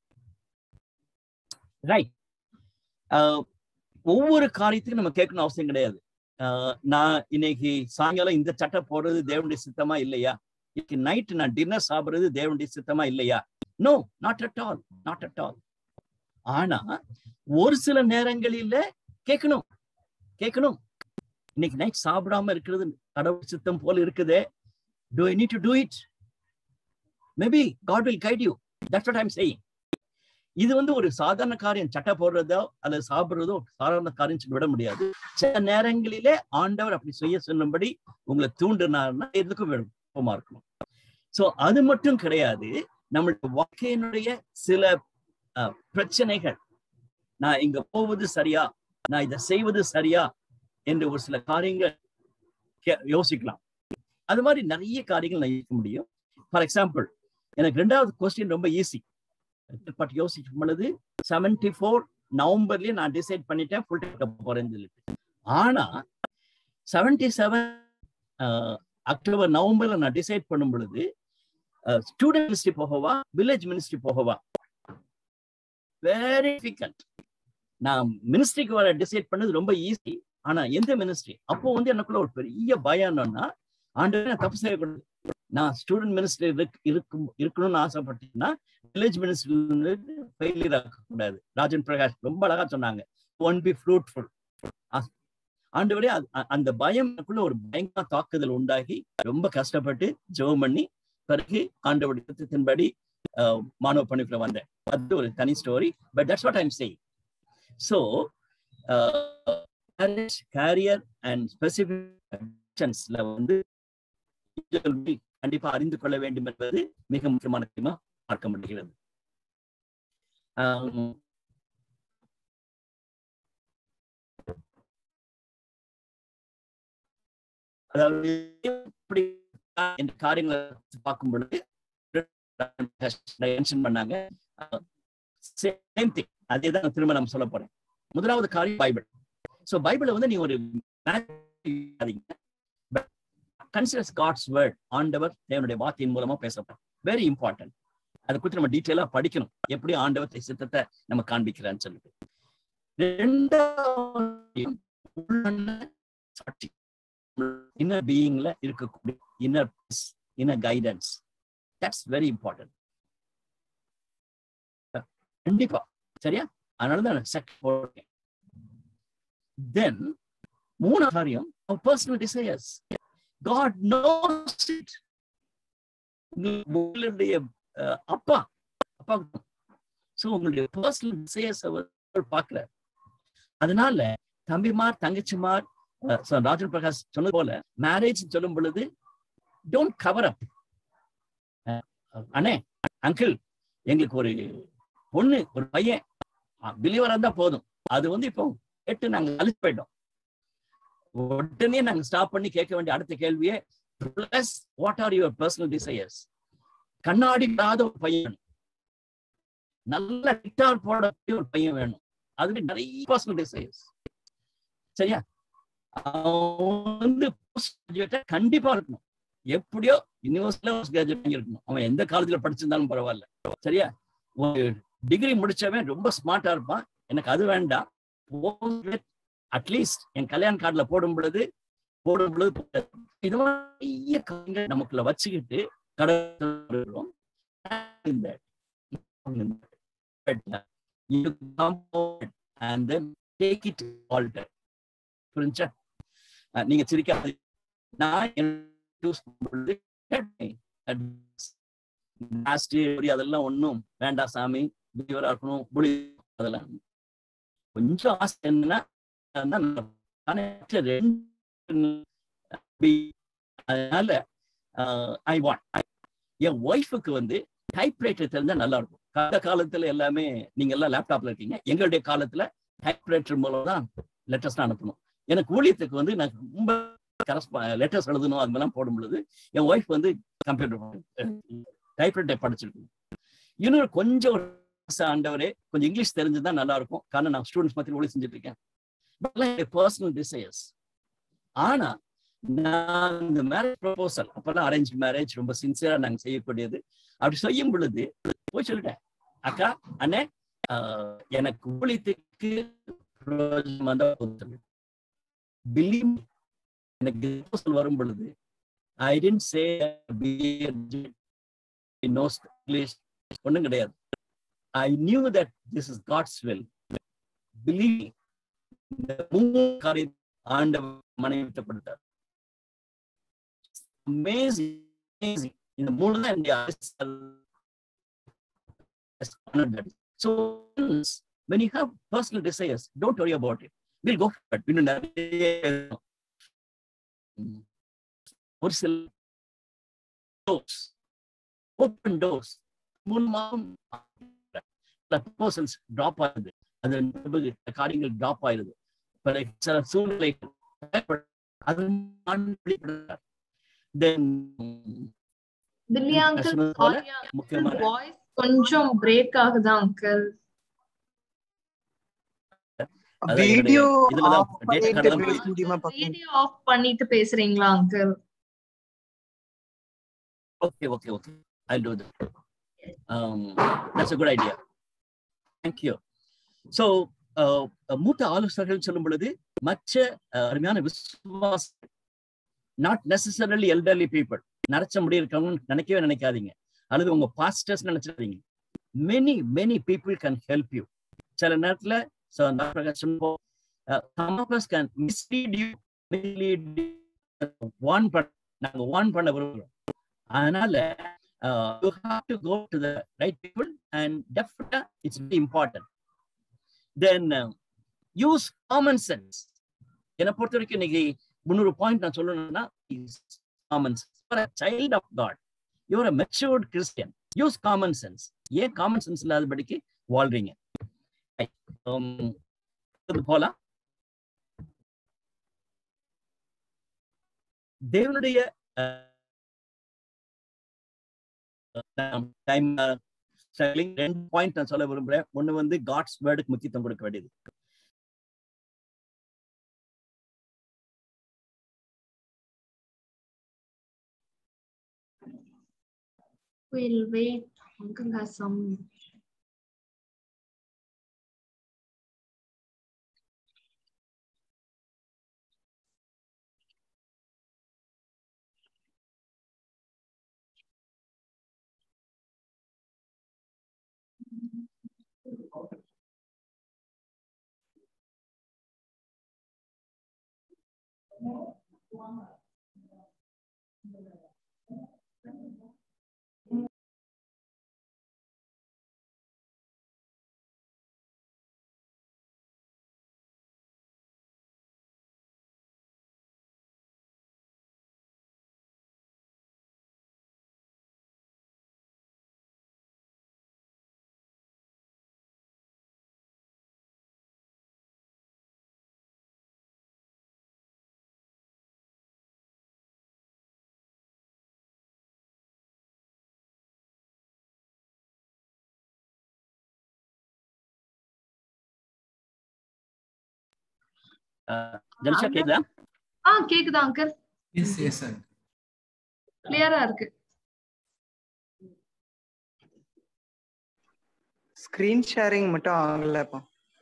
ரைட் ஒவ்வொரு காரியத்துக்கும் நம்ம கேட்கணும் அவசியம் கிடையாது ஆஹ் நான் இன்னைக்கு சாயங்காலம் இந்த சட்டை போடுறது தேவனுடைய சித்தமா இல்லையா இன்னைக்கு நைட் நான் டின்னர் சாப்பிடுறது தேவனுடைய சித்தமா இல்லையா no not at all not at all ஆனா ஒரு சில நேரங்களில கேட்கணும் கேட்கணும் இன்னைக்கு நைட் சாப்பிடாம இருக்கிறது கடவுள் சித்தம் போல இருக்குதே do I need to do it maybe God will guide you that's what I'm saying இது வந்து ஒரு சாதாரண காரியம் சட்டை போடுறதோ அல்லது சாப்பிடுறதோ சாதாரண காரியம் சொல்லி விட முடியாது சில நேரங்களிலே ஆண்டவர் அப்படி செய்ய சொல்லும்படி உங்களை தூண்டினார்னா எதுக்கும் விருப்பமா இருக்கணும் சோ அது மட்டும் கிடையாது நம்மளுடைய வாழ்க்கையினுடைய சில அஹ், பிரச்சனைகள் நான் இங்க போவது சரியா நான் இதை செய்வது சரியா என்று ஒரு சில காரியங்கள் கே- யோசிக்கலாம் அது மாதிரி நிறைய காரியங்கள் நான் யோசிக்க முடியும் ஃபார் எக்ஸாம்பிள் எனக்கு ரெண்டாவது கொஸ்டின் ரொம்ப ஈஸி பட் யோசிக்கும் பொழுது செவன்டி ஃபோர் நவம்பர்லயே நான் டிசைட் பண்ணிட்டேன் ஃபுல் டைம் போறேன்னு சொல்லிட்டு ஆனா செவன்டி செவன் அக்டோபர் நவம்பர்ல நான் டிசைட் பண்ணும் பொழுது ஸ்டூடெண்ட் மினிஸ்ட்ரி போகவா வில்லேஜ் மினிஸ்ட்ரி போகவா வெரி டிஃபிகல்ட் நான் மினிஸ்ட்ரிக்கு வர டிசைட் பண்ணது ரொம்ப ஈஸி ஆனா எந்த மினிஸ்ட்ரி அப்போ வந்து எனக்குள்ள ஒரு பெரிய பயம் என்னன்னா ஆண்டு நான் தப்பு செய்யக்கூடாது நான் ஸ்டூடெண்ட் மினிஸ்ட்ரி இருக்கும் இருக்கணும்னு ஆசைப்பட்டேன்னா வில்லேஜ் மினிஸ்ட்ரி ஃபெயிலியர் ஆகக்கூடாது ராஜன் பிரகாஷ் ரொம்ப அழகா சொன்னாங்க ஒன் பி ஃப்ரூட்ஃபுல் ஆண்டவரே அது- அ- அந்த பயம் எனக்குள்ள ஒரு பயங்கர தாக்குதல் உண்டாகி ரொம்ப கஷ்டப்பட்டு ஜெபம் பண்ணி பிறகு ஆண்டவருடைய திட்டத்தின்படி அஹ், மாணவ பணிக்குள்ள வந்தேன் அது ஒரு தனி story but that's what I'm saying so career and ஸ்பெசிபிக்ல வந்து individual கண்டிப்பா அறிந்து கொள்ள வேண்டும் என்பது மிக முக்கியமான விஷயமா பார்க்க முடிகிறது ஆம், அதாவது எப்படி இந்த காரியங்களை பார்க்கும் பொழுது மென்ஷன் பண்ணாங்க சேம் திங் அதே தான் திரும்ப நம்ம சொல்ல போறேன் முதலாவது காரியம் பைபிள் சோ பைபிளை வந்து நீ ஒரு கன்சிடர்ஸ் காட்ஸ் வேர்ட் ஆண்டவர் தேவனுடைய வார்த்தையின் மூலமா பேசப்படும் வெரி இம்பார்ட்டன்ட் அதை குறித்து நம்ம டீட்டெயிலா படிக்கணும் எப்படி ஆண்டவர் சித்தத்தை நம்ம காண்பிக்கிறான்னு சொல்லிட்டு ரெண்டாவது உள்ளான சாட்சி இன்னர் பீயிங்ல இருக்கக்கூடிய inner inner guidance that's very important கண்டிப்பா சரியா அதனாலதான் செக் போட்டேன் தென் மூணு காரியம் personal desires God knows it உங்களுடைய அஹ், அப்பா அப்பா சோ உங்களுடைய பர்சனல் டிசையர்ஸ் அவர் பார்க்கிறார் அதனால தம்பிமார் தங்கச்சிமார் அஹ், so ராஜன் பிரகாஷ் சொன்னது போல மேரேஜ் சொல்லும் பொழுது டோன்ட் கவர் அப் அண்ணே அங்கிள் எங்களுக்கு ஒரு பொண்ணு ஒரு பையன் பிலிவரா இருந்தா போதும் அது வந்து இப்போ கேட்டு நாங்க அழிச்சு போயிட்டோம் உடனே நாங்க ஸ்டாப் பண்ணி கேட்க வேண்டிய அடுத்த கேள்வியே plus what are your personal desires கண்ணாடி இல்லாத ஒரு பையன் வேணும். நல்ல கிட்டார் போட ஒரு பையன் வேணும் அதுக்கு நிறைய பர்சனல் டிசையர்ஸ் சரியா அவன் வந்து post graduate ஆ கண்டிப்பா இருக்கணும் எப்படியோ யூனிவர்சிட்டியில போஸ்ட் கிராஜுவேட் இருக்கணும் அவன் எந்த காலேஜ்ல படிச்சிருந்தாலும் பரவாயில்ல சரியா ஒரு டிகிரி முடிச்சவன் ரொம்ப ஸ்மார்ட்டா இருப்பான் எனக்கு அது வேண்டாம் அட்லீஸ்ட் என் கல்யாண கார்டுல போடும் பொழுது போடும் பொழுது இது மாதிரி நிறைய காரியங்கள் நமக்குள்ள வச்சுக்கிட்டு கடவுள் and then take it altar புரிஞ்சா அஹ் நீங்க சிரிக்காது நான் choose பண்ணும் பொழுது கேட்டேன். last year அதெல்லாம் ஒண்ணும் வேண்டாம் சாமி பிலிவரா இருக்கணும் புலி அதெல்லாம் கொஞ்சம் ஆசை என்னன்னா அதான் நல்லா- ஆனா ரெண்டு be- அதனால ஐ வாண்ட் என் ஒய்ஃபுக்கு வந்து டைப்ரைட்டர் தெரிஞ்சா நல்லா இருக்கும் அந்த காலத்துல எல்லாமே நீங்க எல்லாம் லேப்டாப்ல இருக்கீங்க எங்களுடைய காலத்துல டைப்ரைட்டர் மூலம் தான் லெட்டர்ஸ் தான் அனுப்பணும் எனக்கு ஊழியத்துக்கு வந்து நான் ரொம்ப லெட்டர்ஸ் எழுதணும் அது மாதிரிலாம் போடும் பொழுது என் ஒய்ஃப் வந்து கம்ப்யூட்டர் டைப்ரைட்டர் படிச்சிருக்கணும் இன்னொரு கொஞ்சம் ஒரு ஆண்டவரே கொஞ்சம் இங்கிலீஷ் தெரிஞ்சுதான் நல்லா இருக்கும் காரணம் நான் ஸ்டூடெண்ட்ஸ் மத்தியில் ஊழியம் செஞ்சுட்டு இருக்கேன் பர்சனல் டிசையர்ஸ் ஆனா நான் இந்த மேரேஜ் ப்ரொபோசல் அப்பெல்லாம் அரேஞ்ச் மேரேஜ் ரொம்ப சின்சியரா நாங்க செய்யக்கூடியது அப்படி செய்யும் பொழுது போய் சொல்லிட்டேன் அக்கா அண்ணே ஆஹ், எனக்கு ஊழியத்துக்கு பிரயோஜனம் வந்தா போதும் பிலீவ் எனக்கு proposal வரும் பொழுது I didn't say no's English ஒண்ணும் கிடையாது I knew that this is God's will believe இந்த மூணு காரியம் ஆண்டவர் மனைவிட்டப்படுத்தார் அமேசிங் அமேசிங் இந்த மூணு தான் என்னுடைய அரசியல் So when you have personal desires, don't worry about it. We'll go for it. இன்னும் நிறைய ம், ஒரு சில doors, open doors, மூணு மாதம் ப்ரப்போசல்ஸ் ட்ராப் ஆகுது அது நிருப காரியங்கள் ட்ராப் ஆயிருது பல சில சூழ்நிலை அது தென் திவ்யா நான் அங்கிள் சொன்னது போல முக்கியமான வாய்ஸ் கொஞ்சம் பிரேக் ஆகுதா அங்கிள் அதான் வீடியோ என்னுடைய இதுலதான் ஆஃப் data பண்ணிட்டு card தான் பேச முடியுமா பக்கம் ரேடியோ ஆஃப் பண்ணிட்டு பேசுறீங்களா uncle Okay, okay, okay. I'll do that. Um, that's a good idea. Thank you. So, uh, மூத்த ஆலோசகர்கள் சொல்லும் பொழுது மற்ற uh, அருமையான விசுவாச நாட் நெசசரலி எல்டர்லி பீப்புள் நரைச்ச முடி இருக்கவங்க நினைக்கவே நினைக்காதீங்க அல்லது உங்க பாஸ்டர்ஸ் நினைச்சிடாதீங்க many many people can help you சில நேரத்துல so நான் பிரகாஷ் சொன்னப்போ, uh, some of us can mislead you mislead you, warn பண்ண நாங்க வார்ன் பண்ண விரும்புறோம் அதனால uh, you have to go to the right people and definitely it's very important then uh, use common sense என்னை பொறுத்த வரைக்கும் இன்னைக்கு முன்னூறு பாயிண்ட் நான் சொல்லணும்னா common sense for a child of God your a matured Christian use common sense ஏன் common sense இல்லாதபடிக்கு வாழ்றீங்க Right. Um, இது போலாம் தேவனுடைய டைம் ரெண்டு பாயிண்ட் நான் சொல்ல விரும்புறேன் ஒண்ணு வந்து காட்ஸ் வேர்டுக்கு முக்கியத்துவம் கொடுக்க வேண்டியது We'll wait. Uncle has some. ஜல்ஷா கேக்குதா ஆ கேக்குதா அங்கிள் எஸ் எஸ் சார் கிளியரா இருக்கு ஸ்கிரீன் ஷேரிங் மட்டும் ஆகலப்பா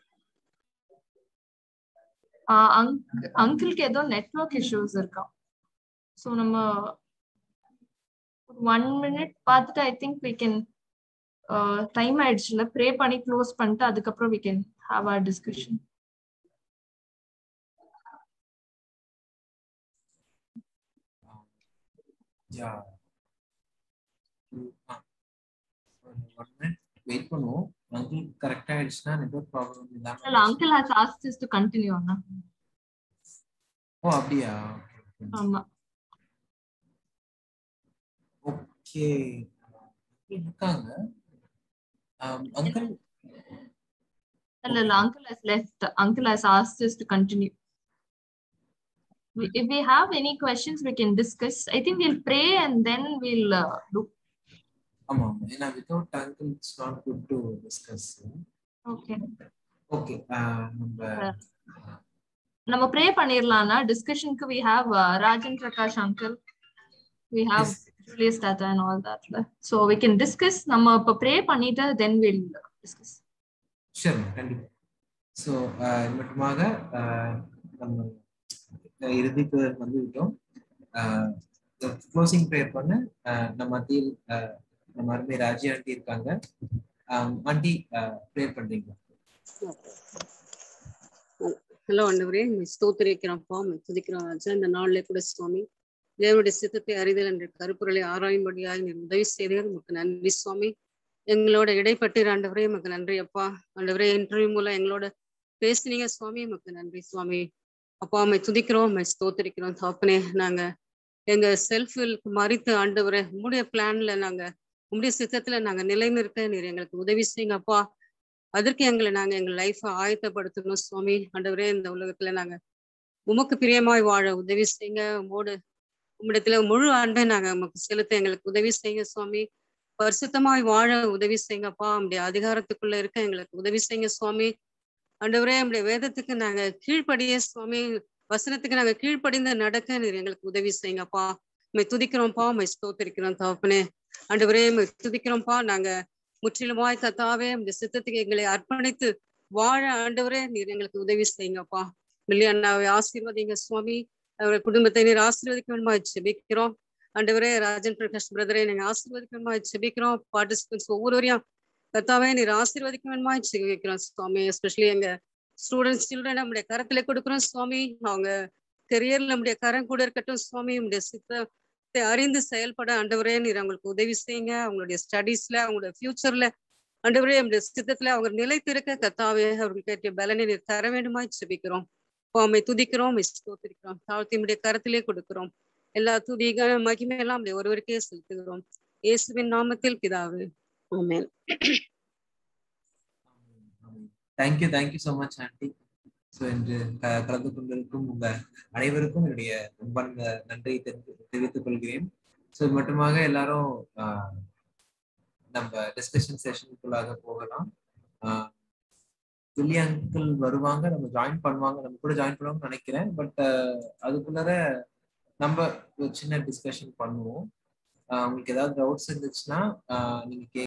அங்கிளுக்கு ஏதோ நெட்வொர்க் இஷ்யூஸ் இருக்கா ஸோ நம்ம ஒன் மினிட் பார்த்துட்டு I think we can time ஆயிடுச்சுல ப்ரே பண்ணி க்ளோஸ் பண்ணிட்டு அதுக்கப்புறம் we can have our discussion yeah one minute wait பண்ணுவோம் அங்கிள் கரெக்ட் ஆயிடுச்சுன்னா நெட்வொர்க் ப்ராப்ளம் இல்ல இல்லாம uncle has asked us to continue அண்ணா ஓ அப்படியா ஆமா ஓகே இருக்காங்க அங்கிள் இல்ல இல்ல uncle has left uncle has asked us to continue we- if we have any questions, we can discuss. I think we'll pray and then we'll uh, do. ஆமா ஆமா ஏன்னா without uncle it's not good to discuss Okay. Okay நம்ம நம்ம pray பண்ணிரலாம்னா டிஸ்கஷனுக்கு we have uh, Rajan Prakash uncle we have Julius Tata and all that so we can discuss நம்ம இப்ப pray பண்ணிட்டு then we'll discuss ஷூர் கண்டிப்பா so மட்டுமாக ஆஹ், நம்ம அஹ், இறுதிக்கு வந்து விட்டோம் க்ளோசிங் ப்ரேயர் பண்ண ஆஹ், நம்ம மத்தியில் ஆஹ், நம்ம அருமை ராஜி ஆண்டி இருக்காங்க ஆண்டி ப்ரேயர் பண்றீங்களா ஹலோ ஆண்டவரே உம்மை ஸ்தோத்திரிக்கிறோம்ப்பா உம்மை துதிக்கிறோம் ராஜா இந்த நாளிலே கூட சுவாமி தேவனுடைய சித்தத்தை அறிதல் என்ற கருப்பொருளை ஆராயும்படியாய் நீர் உதவி செய்தீர் உமக்கு நன்றி சுவாமி எங்களோட இடைப்பட்டீர் ஆண்டவரே உமக்கு நன்றி அப்பா ஆண்டவரே இன்டர்வியூ மூலம் எங்களோட பேசுனீங்க சுவாமி உமக்கு நன்றி சுவாமி அப்பா உம்மை துதிக்கிறோம் உம்மை ஸ்தோத்திரிக்கிறோம் தாப்பனே நாங்க எங்க செல்ஃபிற்கு மறித்து ஆண்டவரே உம்முடைய பிளான்ல நாங்க உம்முடைய சித்தத்துல நாங்க நிலைநிற்க நீர் எங்களுக்கு உதவி செய்யுங்க அப்பா அதற்கு எங்களை நாங்க எங்க லைஃபை ஆயத்தப்படுத்தணும் சுவாமி ஆண்டவரே இந்த உலகத்துல நாங்க உமக்கு பிரியமாய் வாழ உதவி செய்யுங்க உமோடு உம்மிடத்துல முழு அன்பை நாங்க உமக்கு செலுத்த எங்களுக்கு உதவி செய்யுங்க சுவாமி பரிசுத்தமாய் வாழ உதவி செய்யுங்கப்பா உம்முடைய அதிகாரத்துக்குள்ள இருக்க எங்களுக்கு உதவி செய்யுங்க சுவாமி ஆண்டவரே உம்முடைய வேதத்துக்கு நாங்க கீழ்ப்படிய சுவாமி வசனத்துக்கு நாங்க கீழ்ப்படிந்து நடக்க நீர் எங்களுக்கு உதவி செய்யுங்கப்பா உண்மை துதிக்கிறோம்ப்பா உண்மை ஸ்தோத்திரிக்கிறோம் தகப்பனே ஆண்டவரே உம்மை துதிக்கிறோம்ப்பா நாங்க முற்றிலுமாய் கத்தாவே இந்த சித்தத்துக்கு எங்களை அர்ப்பணித்து வாழ ஆண்டவரே நீர் எங்களுக்கு உதவி செய்யுங்கப்பா மில்லியண்ணாவை ஆசீர்வதிங்க சுவாமி அவருடைய குடும்பத்தை நீர் ஆசீர்வதிக்க வேண்டுமா ஜெபிக்கிறோம் ஆண்டவரே ராஜன் பிரகாஷ் பிரதரை நீங்க ஆசீர்வதிக்க வேண்டுமா ஜெபிக்கிறோம் பார்ட்டிசிபென்ட்ஸ் ஒவ்வொருவரையும் கத்தாவே நீர் ஆசீர்வதிக்க வேண்டுமா ஜெபிக்கிறோம் சுவாமி எஸ்பெஷலி எங்க ஸ்டூடெண்ட்ஸ் சில்ட்ரன் நம்முடைய கரத்துல கொடுக்குறோம் சுவாமி அவங்க கெரியர்ல நம்முடைய கரம் கூட இருக்கட்டும் சுவாமி நம்முடைய சித்தத்தை அறிந்து செயல்பட ஆண்டவரே நீர் அவங்களுக்கு உதவி செய்யுங்க அவங்களுடைய ஸ்டடீஸ்ல அவங்களுடைய ஃபியூச்சர்ல ஆண்டவரே நம்முடைய சித்தத்துல அவங்க நிலைத்திருக்க கத்தாவே அவர்களுக்கு ஏற்ற பலனை நீர் தர வேண்டுமா ஜெபிக்கிறோம் உம்மை துதிக்கிறோம் உம்மை ஸ்தோத்திரிக்கிறோம் தாழ்த்தி நம்முடைய கரத்திலே கொடுக்கிறோம் எல்லா துதிக மகிமையெல்லாம் நம்முடைய ஒருவருக்கே செலுத்துகிறோம் இயேசுவின் நாமத்தில் பிதாவே ஆமென் thank you thank you so much aunty so இன்று க- கலந்து கொண்டிருக்கும் உங்க அனைவருக்கும் என்னுடைய அன்பார்ந்த நன்றியை தெரிந்து தெரிவித்துக் கொள்கிறேன் ஸோ இது மட்டுமாக எல்லாரும் ஆஹ், நம்ம டிஸ்கஷன் செஷனுக்குள்ளாக போகலாம் வில்லி அங்கிள் வருவாங்க நம்ம ஜாயின் பண்ணுவாங்க நம்ம கூட ஜாயின் பண்ணுவாங்கன்னு நினைக்கிறேன் பட் அதுக்குள்ளார நம்ம ஒரு சின்ன டிஸ்கஷன் பண்ணுவோம் ஆஹ் உங்களுக்கு ஏதாவது டவுட்ஸ் இருந்துச்சுன்னா ஆஹ் நீங்க கே